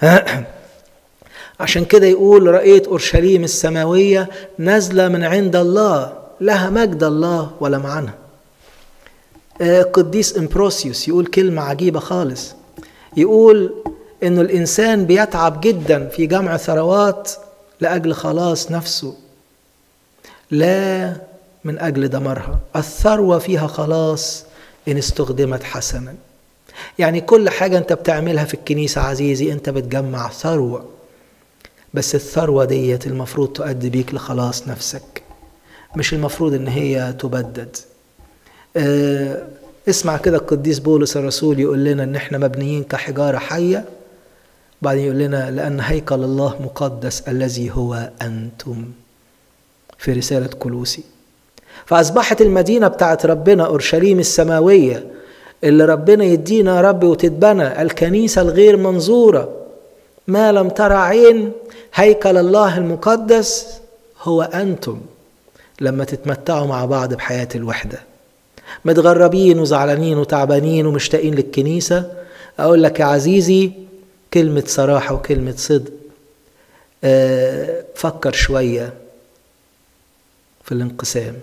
عشان كده يقول رأيت أورشليم السماوية نازلة من عند الله لها مجد الله ولا معنى قديس امبروسيوس يقول كلمة عجيبة خالص يقول انه الانسان بيتعب جدا في جمع ثروات لاجل خلاص نفسه لا من اجل دمرها الثروه فيها خلاص ان استخدمت حسنا يعني كل حاجه انت بتعملها في الكنيسه عزيزي انت بتجمع ثروه بس الثروه ديت المفروض تؤدي بيك لخلاص نفسك مش المفروض ان هي تبدد اه اسمع كده القديس بولس الرسول يقول لنا ان احنا مبنيين كحجاره حيه بعدين يقول لنا لأن هيكل الله مقدس الذي هو أنتم في رسالة كلوسي فأصبحت المدينة بتاعت ربنا أورشليم السماوية اللي ربنا يدينا يا رب وتتبنى الكنيسة الغير منظورة ما لم ترى عين هيكل الله المقدس هو أنتم لما تتمتعوا مع بعض بحياة الوحدة متغربين وزعلانين وتعبانين ومشتاقين للكنيسة أقول لك يا عزيزي كلمة صراحة وكلمة صدق أه فكر شوية في الانقسام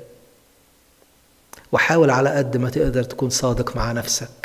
وحاول على قد ما تقدر تكون صادق مع نفسك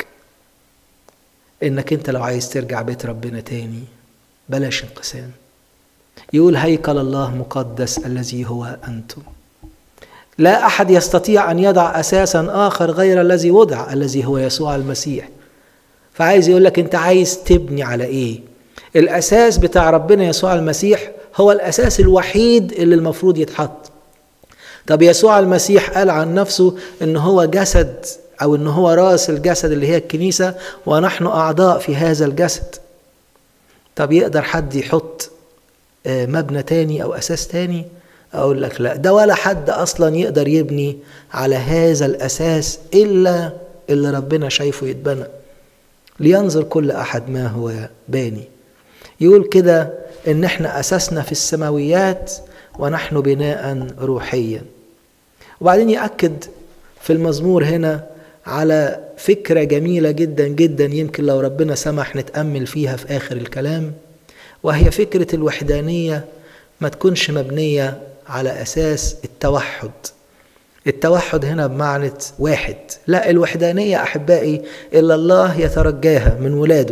انك انت لو عايز ترجع بيت ربنا تاني بلاش انقسام يقول هيكل الله مقدس الذي هو انتم لا احد يستطيع ان يضع اساسا اخر غير الذي وضع الذي هو يسوع المسيح فعايز يقول لك انت عايز تبني على ايه الاساس بتاع ربنا يسوع المسيح هو الاساس الوحيد اللي المفروض يتحط طب يسوع المسيح قال عن نفسه ان هو جسد او ان هو راس الجسد اللي هي الكنيسه ونحن اعضاء في هذا الجسد طب يقدر حد يحط مبنى تاني او اساس تاني اقول لك لا ده ولا حد اصلا يقدر يبني على هذا الاساس الا اللي ربنا شايفه يتبنى لينظر كل احد ما هو باني يقول كده ان احنا اساسنا في السماويات ونحن بناء روحيا وبعدين ياكد في المزمور هنا على فكره جميله جدا جدا يمكن لو ربنا سمح نتامل فيها في اخر الكلام وهي فكره الوحدانيه ما تكونش مبنيه على اساس التوحد التوحد هنا بمعنى واحد لا الوحدانية أحبائي إلا الله يترجاها من ولاده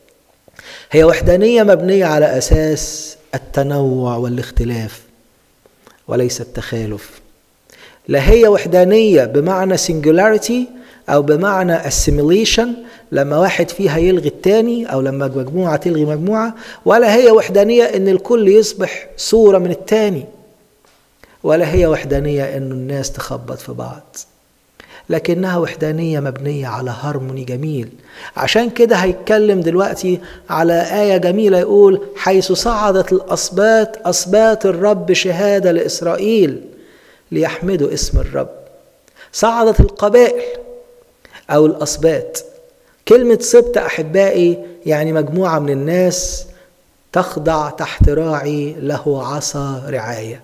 هي وحدانية مبنية على أساس التنوع والاختلاف وليس التخالف لا هي وحدانية بمعنى singularity أو بمعنى assimilation لما واحد فيها يلغي التاني أو لما مجموعة تلغي مجموعة ولا هي وحدانية إن الكل يصبح صورة من التاني ولا هي وحدانية إنه الناس تخبط في بعض لكنها وحدانية مبنية على هارموني جميل عشان كده هيتكلم دلوقتي على آية جميلة يقول حيث صعدت الأصبات أصبات الرب شهادة لإسرائيل ليحمدوا اسم الرب صعدت القبائل أو الأصبات كلمة سبت أحبائي يعني مجموعة من الناس تخضع تحت راعي له عصا رعايه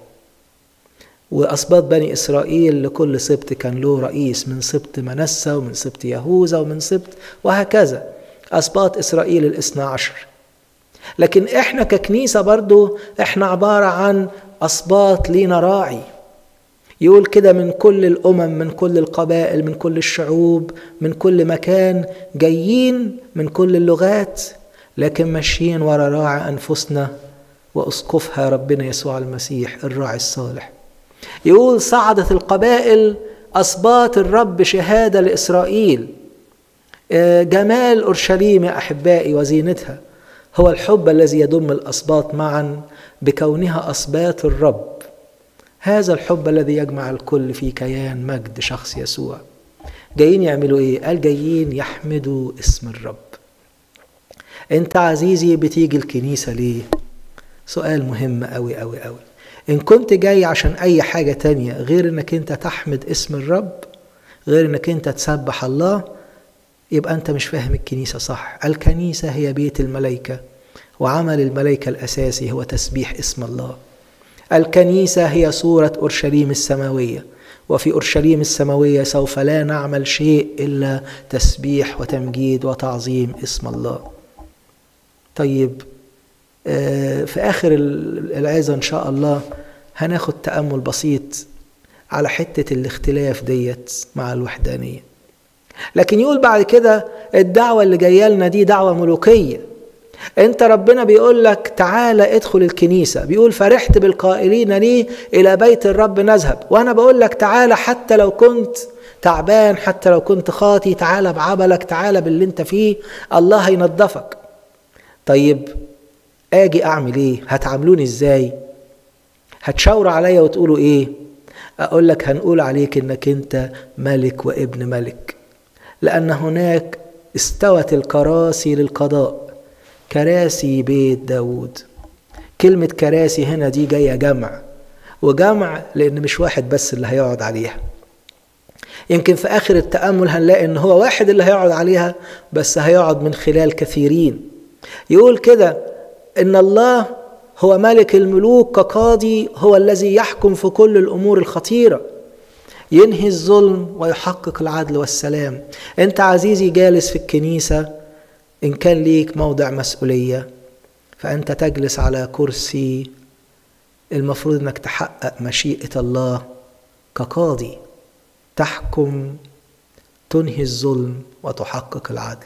وأسباط بني إسرائيل لكل سبط كان له رئيس من سبط منسى ومن سبط يهوذا ومن سبط وهكذا أسباط إسرائيل الاثنى عشر لكن إحنا ككنيسة برضو إحنا عبارة عن أسباط لينا راعي يقول كده من كل الأمم من كل القبائل من كل الشعوب من كل مكان جايين من كل اللغات لكن ماشيين ورا راعي أنفسنا وأسقفها ربنا يسوع المسيح الراعي الصالح يقول صعدت القبائل أصبات الرب شهادة لإسرائيل جمال أورشليم يا أحبائي وزينتها هو الحب الذي يضم الأصباط معا بكونها أصبات الرب هذا الحب الذي يجمع الكل في كيان مجد شخص يسوع جايين يعملوا ايه قال جايين يحمدوا اسم الرب انت عزيزي بتيجي الكنيسة ليه سؤال مهم قوي قوي قوي إن كنت جاي عشان أي حاجة تانية غير إنك أنت تحمد اسم الرب غير إنك أنت تسبح الله يبقى أنت مش فاهم الكنيسة صح الكنيسة هي بيت الملائكة وعمل الملائكة الأساسي هو تسبيح اسم الله الكنيسة هي صورة أورشليم السماوية وفي أورشليم السماوية سوف لا نعمل شيء إلا تسبيح وتمجيد وتعظيم اسم الله طيب في آخر العظة إن شاء الله هناخد تأمل بسيط على حتة الاختلاف ديت مع الوحدانية لكن يقول بعد كده الدعوة اللي جاية لنا دي دعوة ملوكية انت ربنا بيقول لك تعالى ادخل الكنيسة بيقول فرحت بالقائلين لي الى بيت الرب نذهب وانا بقول لك تعالى حتى لو كنت تعبان حتى لو كنت خاطي تعالى بعبلك تعالى باللي انت فيه الله هينظفك طيب اجي اعمل ايه هتعاملوني ازاي هتشاوروا عليا وتقولوا ايه اقول لك هنقول عليك انك انت ملك وابن ملك لان هناك استوت الكراسي للقضاء كراسي بيت داود كلمة كراسي هنا دي جاية جمع وجمع لأن مش واحد بس اللي هيقعد عليها يمكن في آخر التأمل هنلاقي إن هو واحد اللي هيقعد عليها بس هيقعد من خلال كثيرين يقول كده إن الله هو ملك الملوك كقاضي هو الذي يحكم في كل الأمور الخطيرة ينهي الظلم ويحقق العدل والسلام أنت عزيزي جالس في الكنيسة إن كان ليك موضع مسؤولية فأنت تجلس على كرسي المفروض أنك تحقق مشيئة الله كقاضي تحكم تنهي الظلم وتحقق العدل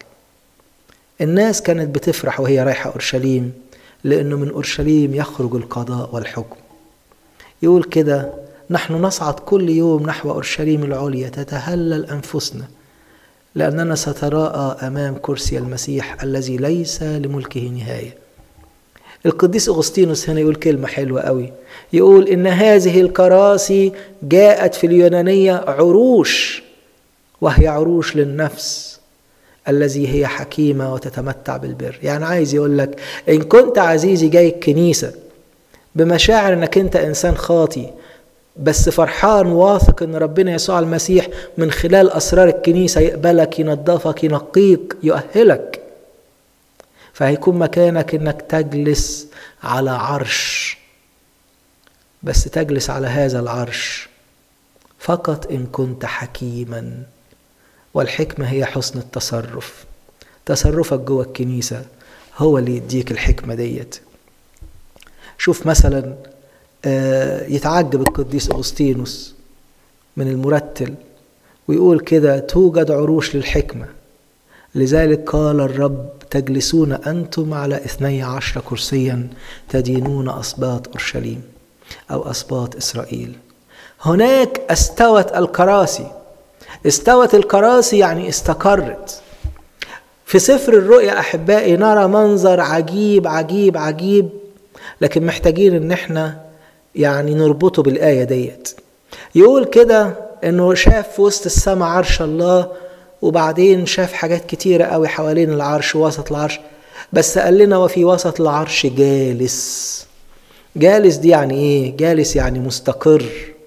الناس كانت بتفرح وهي رايحة أورشليم لأنه من أورشليم يخرج القضاء والحكم يقول كده نحن نصعد كل يوم نحو أورشليم العليا تتهلل أنفسنا لأننا ستراءى أمام كرسي المسيح الذي ليس لملكه نهاية القديس أغسطينوس هنا يقول كلمة حلوة قوي يقول إن هذه الكراسي جاءت في اليونانية عروش وهي عروش للنفس الذي هي حكيمة وتتمتع بالبر يعني عايز يقول لك إن كنت عزيزي جاي الكنيسة بمشاعر إنك أنت إنسان خاطي بس فرحان واثق ان ربنا يسوع المسيح من خلال اسرار الكنيسه يقبلك ينظفك ينقيك يؤهلك فهيكون مكانك انك تجلس على عرش بس تجلس على هذا العرش فقط ان كنت حكيما والحكمه هي حسن التصرف تصرفك جوه الكنيسه هو اللي يديك الحكمه ديت شوف مثلا يتعجب القديس أغسطينوس من المرتل ويقول كده توجد عروش للحكمة لذلك قال الرب تجلسون أنتم على اثني عشر كرسيا تدينون أصباط أورشليم أو أصباط إسرائيل هناك استوت الكراسي استوت الكراسي يعني استقرت في سفر الرؤيا أحبائي نرى منظر عجيب عجيب عجيب لكن محتاجين ان احنا يعني نربطه بالآية ديت يقول كده انه شاف في وسط السماء عرش الله وبعدين شاف حاجات كتيرة قوي حوالين العرش وسط العرش بس قال لنا وفي وسط العرش جالس جالس دي يعني ايه جالس يعني مستقر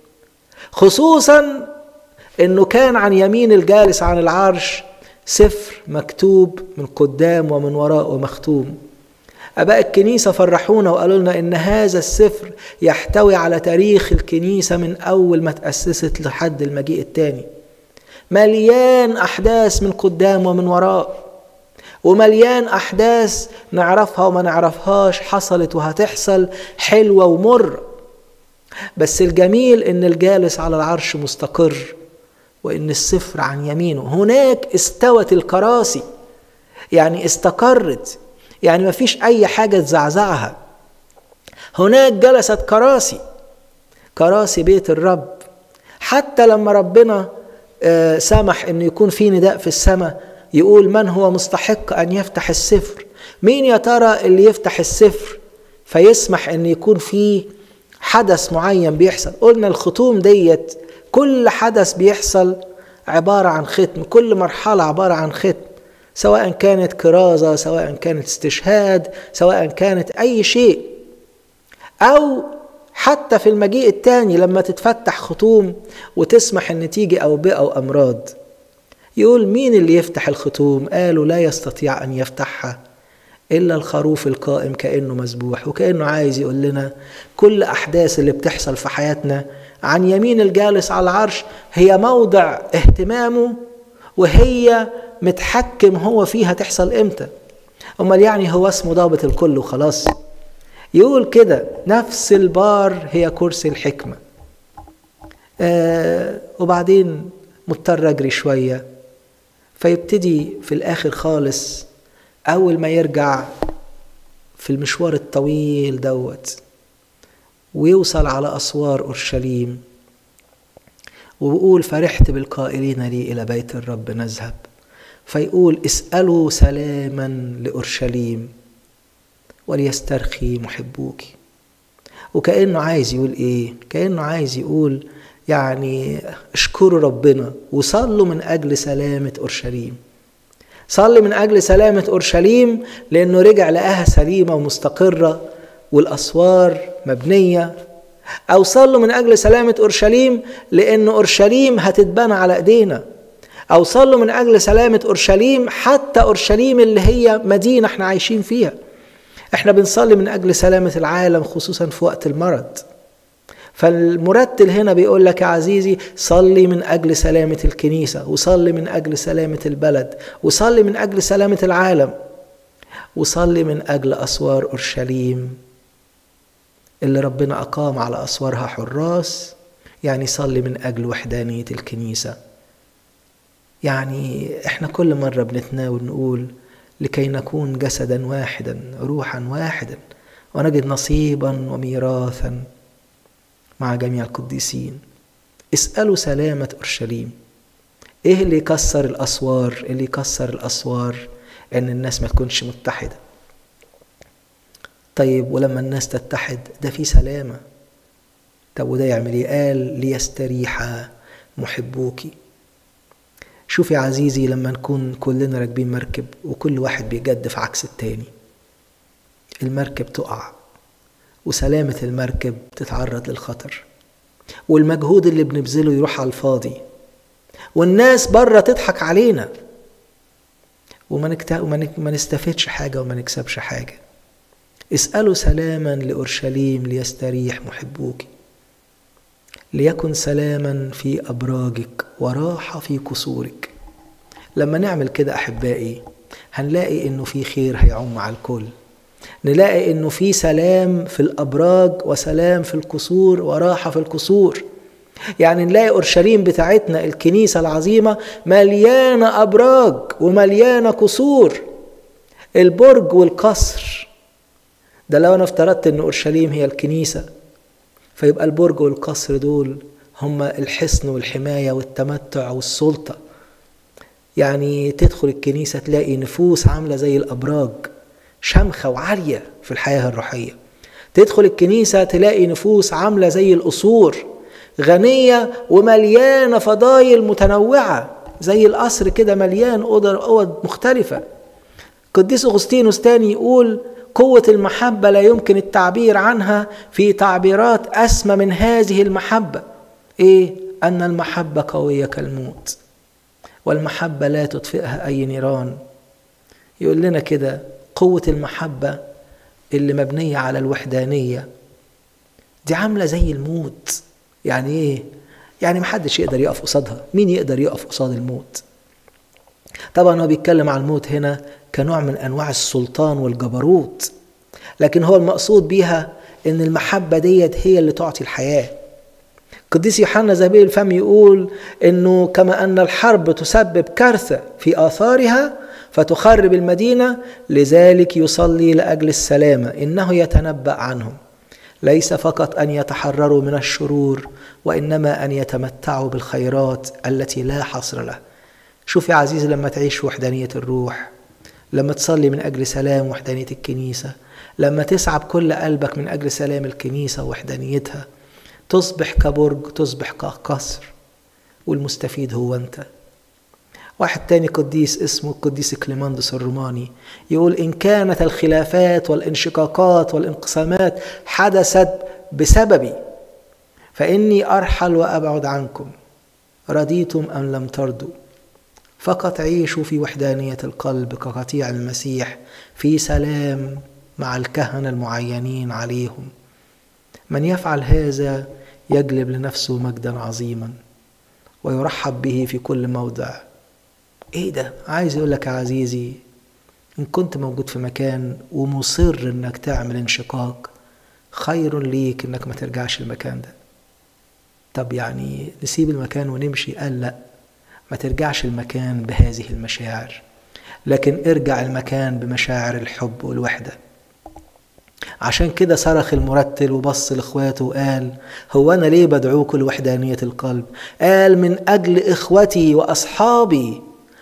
خصوصا انه كان عن يمين الجالس عن العرش سفر مكتوب من قدام ومن وراء ومختوم اباء الكنيسه فرحونا وقالوا لنا ان هذا السفر يحتوي على تاريخ الكنيسه من اول ما تاسست لحد المجيء الثاني مليان احداث من قدام ومن وراء ومليان احداث نعرفها وما نعرفهاش حصلت وهتحصل حلوه ومر بس الجميل ان الجالس على العرش مستقر وان السفر عن يمينه هناك استوت الكراسي يعني استقرت يعني ما فيش اي حاجه تزعزعها هناك جلست كراسي كراسي بيت الرب حتى لما ربنا سمح ان يكون في نداء في السماء يقول من هو مستحق ان يفتح السفر مين يا ترى اللي يفتح السفر فيسمح ان يكون في حدث معين بيحصل قلنا الختوم ديت كل حدث بيحصل عبارة عن ختم كل مرحلة عبارة عن ختم سواء كانت كرازة سواء كانت استشهاد سواء كانت أي شيء أو حتى في المجيء الثاني لما تتفتح ختوم وتسمح ان تيجي أوبئة أو أمراض يقول مين اللي يفتح الختوم قالوا لا يستطيع أن يفتحها إلا الخروف القائم كأنه مذبوح وكأنه عايز يقول لنا كل أحداث اللي بتحصل في حياتنا عن يمين الجالس على العرش هي موضع اهتمامه وهي متحكم هو فيها تحصل امتى امال يعني هو اسمه ضابط الكل وخلاص يقول كده نفس البار هي كرسي الحكمة آه وبعدين مضطر اجري شوية فيبتدي في الاخر خالص اول ما يرجع في المشوار الطويل دوت ويوصل على أسوار أورشليم ويقول فرحت بالقائلين لي إلى بيت الرب نذهب فيقول اسألوا سلاما لأورشليم وليسترخي محبوك وكأنه عايز يقول إيه كأنه عايز يقول يعني اشكروا ربنا وصلوا من أجل سلامة أورشليم صلي من أجل سلامة أورشليم لأنه رجع لقاها سليمة ومستقرة والأسوار مبنية أو صلوا من أجل سلامة أورشليم لأن أورشليم هتتبنى على إيدينا أو صلوا من أجل سلامة أورشليم حتى أورشليم اللي هي مدينة احنا عايشين فيها احنا بنصلي من أجل سلامة العالم خصوصا في وقت المرض فالمرتل هنا بيقول لك يا عزيزي صلي من أجل سلامة الكنيسة وصلي من أجل سلامة البلد وصلي من أجل سلامة العالم وصلي من أجل أسوار أورشليم اللي ربنا أقام على أسوارها حراس يعني صلي من أجل وحدانية الكنيسة يعني إحنا كل مرة بنتناول نقول لكي نكون جسدا واحدا روحا واحدا ونجد نصيبا وميراثا مع جميع القديسين اسألوا سلامة أورشليم إيه اللي يكسر الأسوار اللي يكسر الأسوار إن الناس ما تكونش متحدة طيب ولما الناس تتحد ده في سلامة طب وده يعمل ايه قال ليستريح محبوكي شوف يا عزيزي لما نكون كلنا راكبين مركب وكل واحد بيجدف عكس التاني المركب تقع وسلامة المركب تتعرض للخطر والمجهود اللي بنبذله يروح على الفاضي والناس بره تضحك علينا وما نكت... وما نستفدش حاجة وما نكسبش حاجة اسألوا سلاما لأورشليم ليستريح محبوك ليكن سلاما في أبراجك وراحة في قصورك لما نعمل كده أحبائي هنلاقي إنه في خير هيعم على الكل نلاقي إنه في سلام في الأبراج وسلام في القصور وراحة في القصور يعني نلاقي أورشليم بتاعتنا الكنيسة العظيمة مليانة أبراج ومليانة قصور البرج والقصر ده لو أنا افترضت إن أورشليم هي الكنيسة فيبقى البرج والقصر دول هما الحصن والحماية والتمتع والسلطة يعني تدخل الكنيسة تلاقي نفوس عاملة زي الأبراج شمخة وعالية في الحياة الروحية تدخل الكنيسة تلاقي نفوس عاملة زي القصور غنية ومليانة فضايل متنوعة زي القصر كده مليان أوض مختلفة قديس أغسطينوس تاني يقول قوة المحبة لا يمكن التعبير عنها في تعبيرات أسمى من هذه المحبة إيه؟ أن المحبة قوية كالموت والمحبة لا تطفئها أي نيران يقول لنا كده قوة المحبة اللي مبنية على الوحدانية دي عاملة زي الموت يعني إيه؟ يعني محدش يقدر يقف قصادها مين يقدر يقف قصاد الموت طبعا هو بيتكلم عن الموت هنا كنوع من انواع السلطان والجبروت لكن هو المقصود بيها ان المحبه ديت هي اللي تعطي الحياه قديس يوحنا زبيب الفم يقول انه كما ان الحرب تسبب كارثه في اثارها فتخرب المدينه لذلك يصلي لاجل السلامه انه يتنبا عنهم ليس فقط ان يتحرروا من الشرور وانما ان يتمتعوا بالخيرات التي لا حصر له شوف يا عزيزي لما تعيش في وحدانيه الروح لما تصلي من أجل سلام وحدانية الكنيسة لما تسعى بكل قلبك من أجل سلام الكنيسة ووحدانيتها تصبح كبرج تصبح كقصر والمستفيد هو أنت واحد تاني قديس اسمه القديس كليماندس الروماني يقول إن كانت الخلافات والانشقاقات والانقسامات حدثت بسببي فإني أرحل وأبعد عنكم رضيتم أم لم ترضوا فقط عيشوا في وحدانية القلب كقطيع المسيح في سلام مع الكهنة المعينين عليهم من يفعل هذا يجلب لنفسه مجدا عظيما ويرحب به في كل موضع ايه ده عايز يقول لك يا عزيزي ان كنت موجود في مكان ومصر انك تعمل انشقاق خير ليك انك ما ترجعش المكان ده طب يعني نسيب المكان ونمشي قال لا ما ترجعش المكان بهذه المشاعر لكن ارجع المكان بمشاعر الحب والوحده عشان كده صرخ المرتل وبص لاخواته وقال هو انا ليه بدعوك لوحدانيه القلب قال من اجل اخوتي واصحابي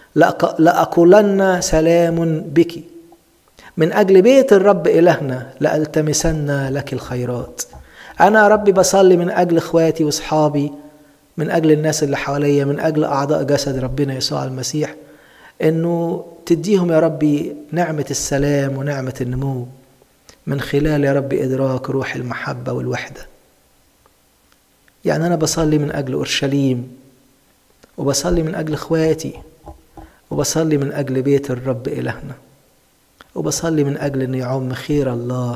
لاقولن سلام بك من اجل بيت الرب الهنا لالتمسن لك الخيرات انا يا ربي بصلي من اجل اخواتي واصحابي من أجل الناس اللي حواليا من أجل أعضاء جسد ربنا يسوع المسيح إنه تديهم يا ربي نعمة السلام ونعمة النمو من خلال يا ربي إدراك روح المحبة والوحدة يعني أنا بصلي من أجل أورشليم وبصلي من أجل إخواتي وبصلي من أجل بيت الرب إلهنا وبصلي من أجل أن يعم خير الله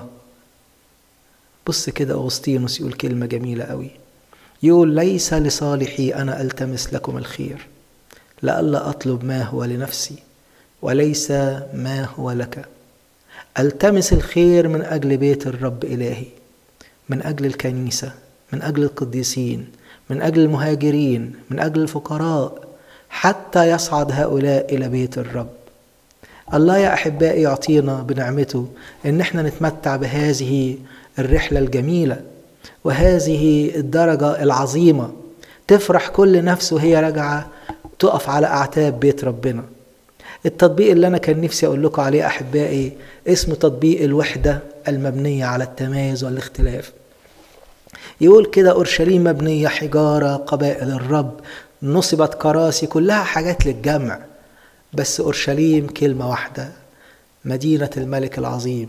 بص كده أغسطينوس يقول كلمة جميلة قوي يقول ليس لصالحي أنا ألتمس لكم الخير لئلا أطلب ما هو لنفسي وليس ما هو لك ألتمس الخير من أجل بيت الرب إلهي من أجل الكنيسة من أجل القديسين من أجل المهاجرين من أجل الفقراء حتى يصعد هؤلاء إلى بيت الرب الله يا أحبائي يعطينا بنعمته إن احنا نتمتع بهذه الرحلة الجميلة وهذه الدرجة العظيمة تفرح كل نفس وهي راجعة تقف على أعتاب بيت ربنا التطبيق اللي أنا كان نفسي أقول لكم عليه أحبائي اسمه تطبيق الوحدة المبنية على التمايز والاختلاف يقول كده أورشليم مبنية حجارة قبائل الرب نصبت كراسي كلها حاجات للجمع بس أورشليم كلمة واحدة مدينة الملك العظيم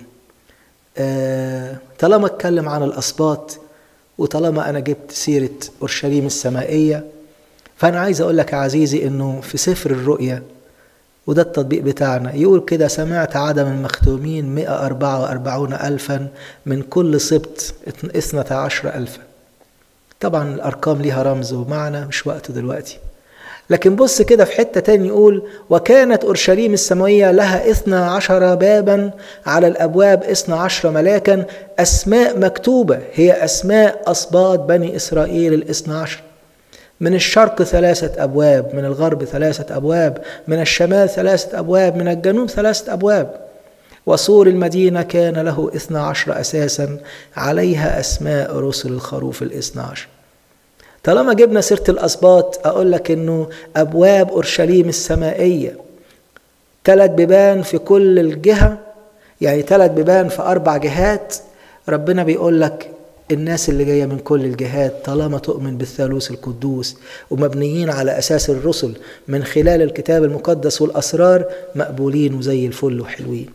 آه طالما اتكلم عن الأسباط وطالما أنا جبت سيرة أورشليم السمائية فأنا عايز أقول لك يا عزيزي إنه في سفر الرؤيا وده التطبيق بتاعنا يقول كده سمعت عدم المختومين 144 ألفا من كل سبط 12 ألفا طبعا الأرقام ليها رمز ومعنى مش وقته دلوقتي لكن بص كده في حتة تاني يقول وكانت أورشليم السماوية لها إثنى عشر بابا على الأبواب إثنى عشر ملاكا أسماء مكتوبة هي أسماء أصباط بني إسرائيل الإثنى عشر من الشرق ثلاثة أبواب من الغرب ثلاثة أبواب من الشمال ثلاثة أبواب من الجنوب ثلاثة أبواب وسور المدينة كان له إثنى عشر أساسا عليها أسماء رسل الخروف الإثنى عشر طالما جبنا سيرة الأسباط أقول لك إنه أبواب أورشليم السمائية ثلاث بيبان في كل الجهة يعني ثلاث بيبان في أربع جهات ربنا بيقول لك الناس اللي جايه من كل الجهات طالما تؤمن بالثالوث القدوس ومبنيين على اساس الرسل من خلال الكتاب المقدس والاسرار مقبولين وزي الفل وحلوين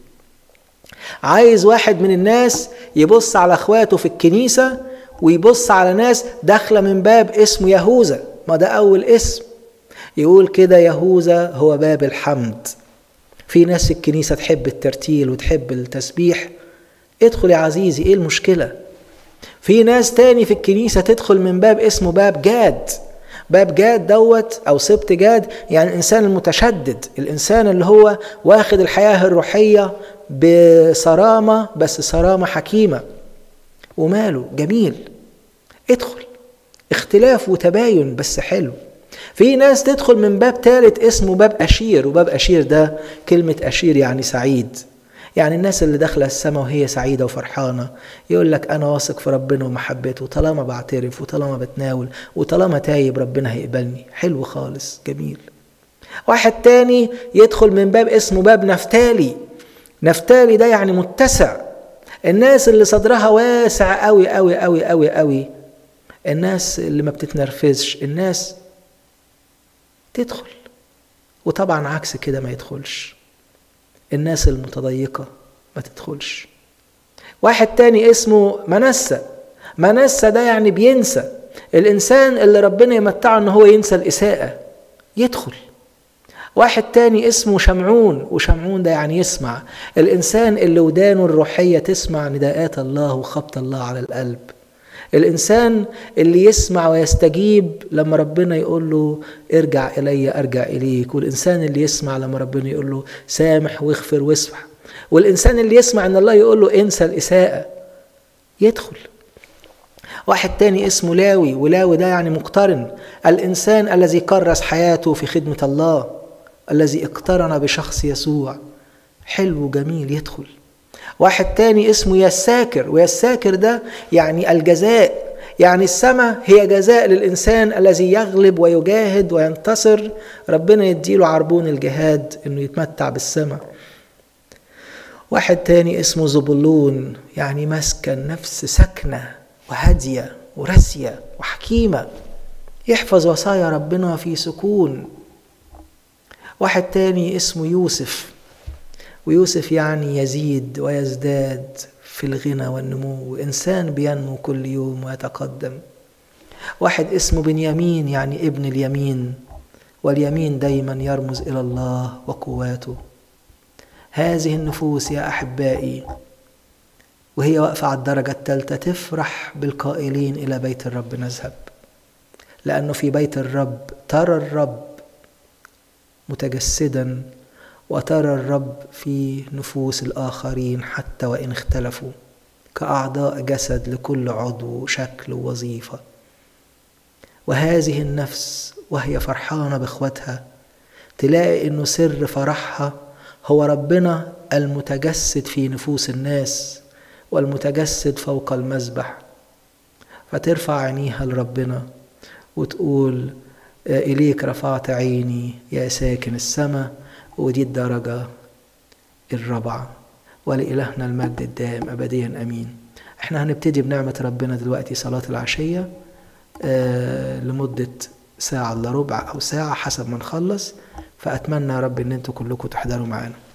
عايز واحد من الناس يبص على اخواته في الكنيسه ويبص على ناس داخله من باب اسمه يهوذا ما ده اول اسم يقول كده يهوذا هو باب الحمد في ناس في الكنيسه تحب الترتيل وتحب التسبيح ادخل يا عزيزي ايه المشكله في ناس تاني في الكنيسة تدخل من باب اسمه باب جاد باب جاد دوت أو سبت جاد يعني الإنسان المتشدد الإنسان اللي هو واخد الحياة الروحية بصرامة بس صرامة حكيمة وماله جميل ادخل اختلاف وتباين بس حلو في ناس تدخل من باب ثالث اسمه باب أشير وباب أشير ده كلمة أشير يعني سعيد يعني الناس اللي داخله السماء وهي سعيده وفرحانه يقول لك انا واثق في ربنا ومحبته طالما بعترف وطالما بتناول وطالما تايب ربنا هيقبلني حلو خالص جميل واحد تاني يدخل من باب اسمه باب نفتالي نفتالي ده يعني متسع الناس اللي صدرها واسع قوي قوي قوي قوي قوي الناس اللي ما بتتنرفزش الناس تدخل وطبعا عكس كده ما يدخلش الناس المتضيقة ما تدخلش واحد تاني اسمه منسى منسى ده يعني بينسى الإنسان اللي ربنا يمتعه إن هو ينسى الإساءة يدخل واحد تاني اسمه شمعون وشمعون ده يعني يسمع الإنسان اللي ودانه الروحية تسمع نداءات الله وخبط الله على القلب الإنسان اللي يسمع ويستجيب لما ربنا يقول له ارجع إلي أرجع إليك والإنسان اللي يسمع لما ربنا يقول له سامح واغفر واسمح والإنسان اللي يسمع إن الله يقول له انسى الإساءة يدخل واحد تاني اسمه لاوي ولاوي ده يعني مقترن الإنسان الذي كرس حياته في خدمة الله الذي اقترن بشخص يسوع حلو جميل يدخل واحد تاني اسمه يساكر ويساكر ده يعني الجزاء يعني السماء هي جزاء للإنسان الذي يغلب ويجاهد وينتصر ربنا يديله عربون الجهاد انه يتمتع بالسماء واحد تاني اسمه زبلون يعني مسكن نفس سكنة وهادية وراسية وحكيمة يحفظ وصايا ربنا في سكون واحد تاني اسمه يوسف ويوسف يعني يزيد ويزداد في الغنى والنمو إنسان بينمو كل يوم ويتقدم واحد اسمه بنيامين يعني ابن اليمين واليمين دايما يرمز إلى الله وقواته هذه النفوس يا أحبائي وهي واقفة على الدرجة الثالثة تفرح بالقائلين إلى بيت الرب نذهب لأنه في بيت الرب ترى الرب متجسدا وترى الرب في نفوس الآخرين حتى وإن اختلفوا كأعضاء جسد لكل عضو شكل ووظيفة وهذه النفس وهي فرحانة بإخواتها تلاقي إنه سر فرحها هو ربنا المتجسد في نفوس الناس والمتجسد فوق المذبح فترفع عينيها لربنا وتقول إليك رفعت عيني يا ساكن السماء ودي الدرجة الرابعة ولإلهنا المجد الدائم أبديا أمين احنا هنبتدي بنعمة ربنا دلوقتي صلاة العشية آه لمدة ساعة إلا ربع أو ساعة حسب ما نخلص فأتمنى يا رب إن انتوا كلكم تحضروا معانا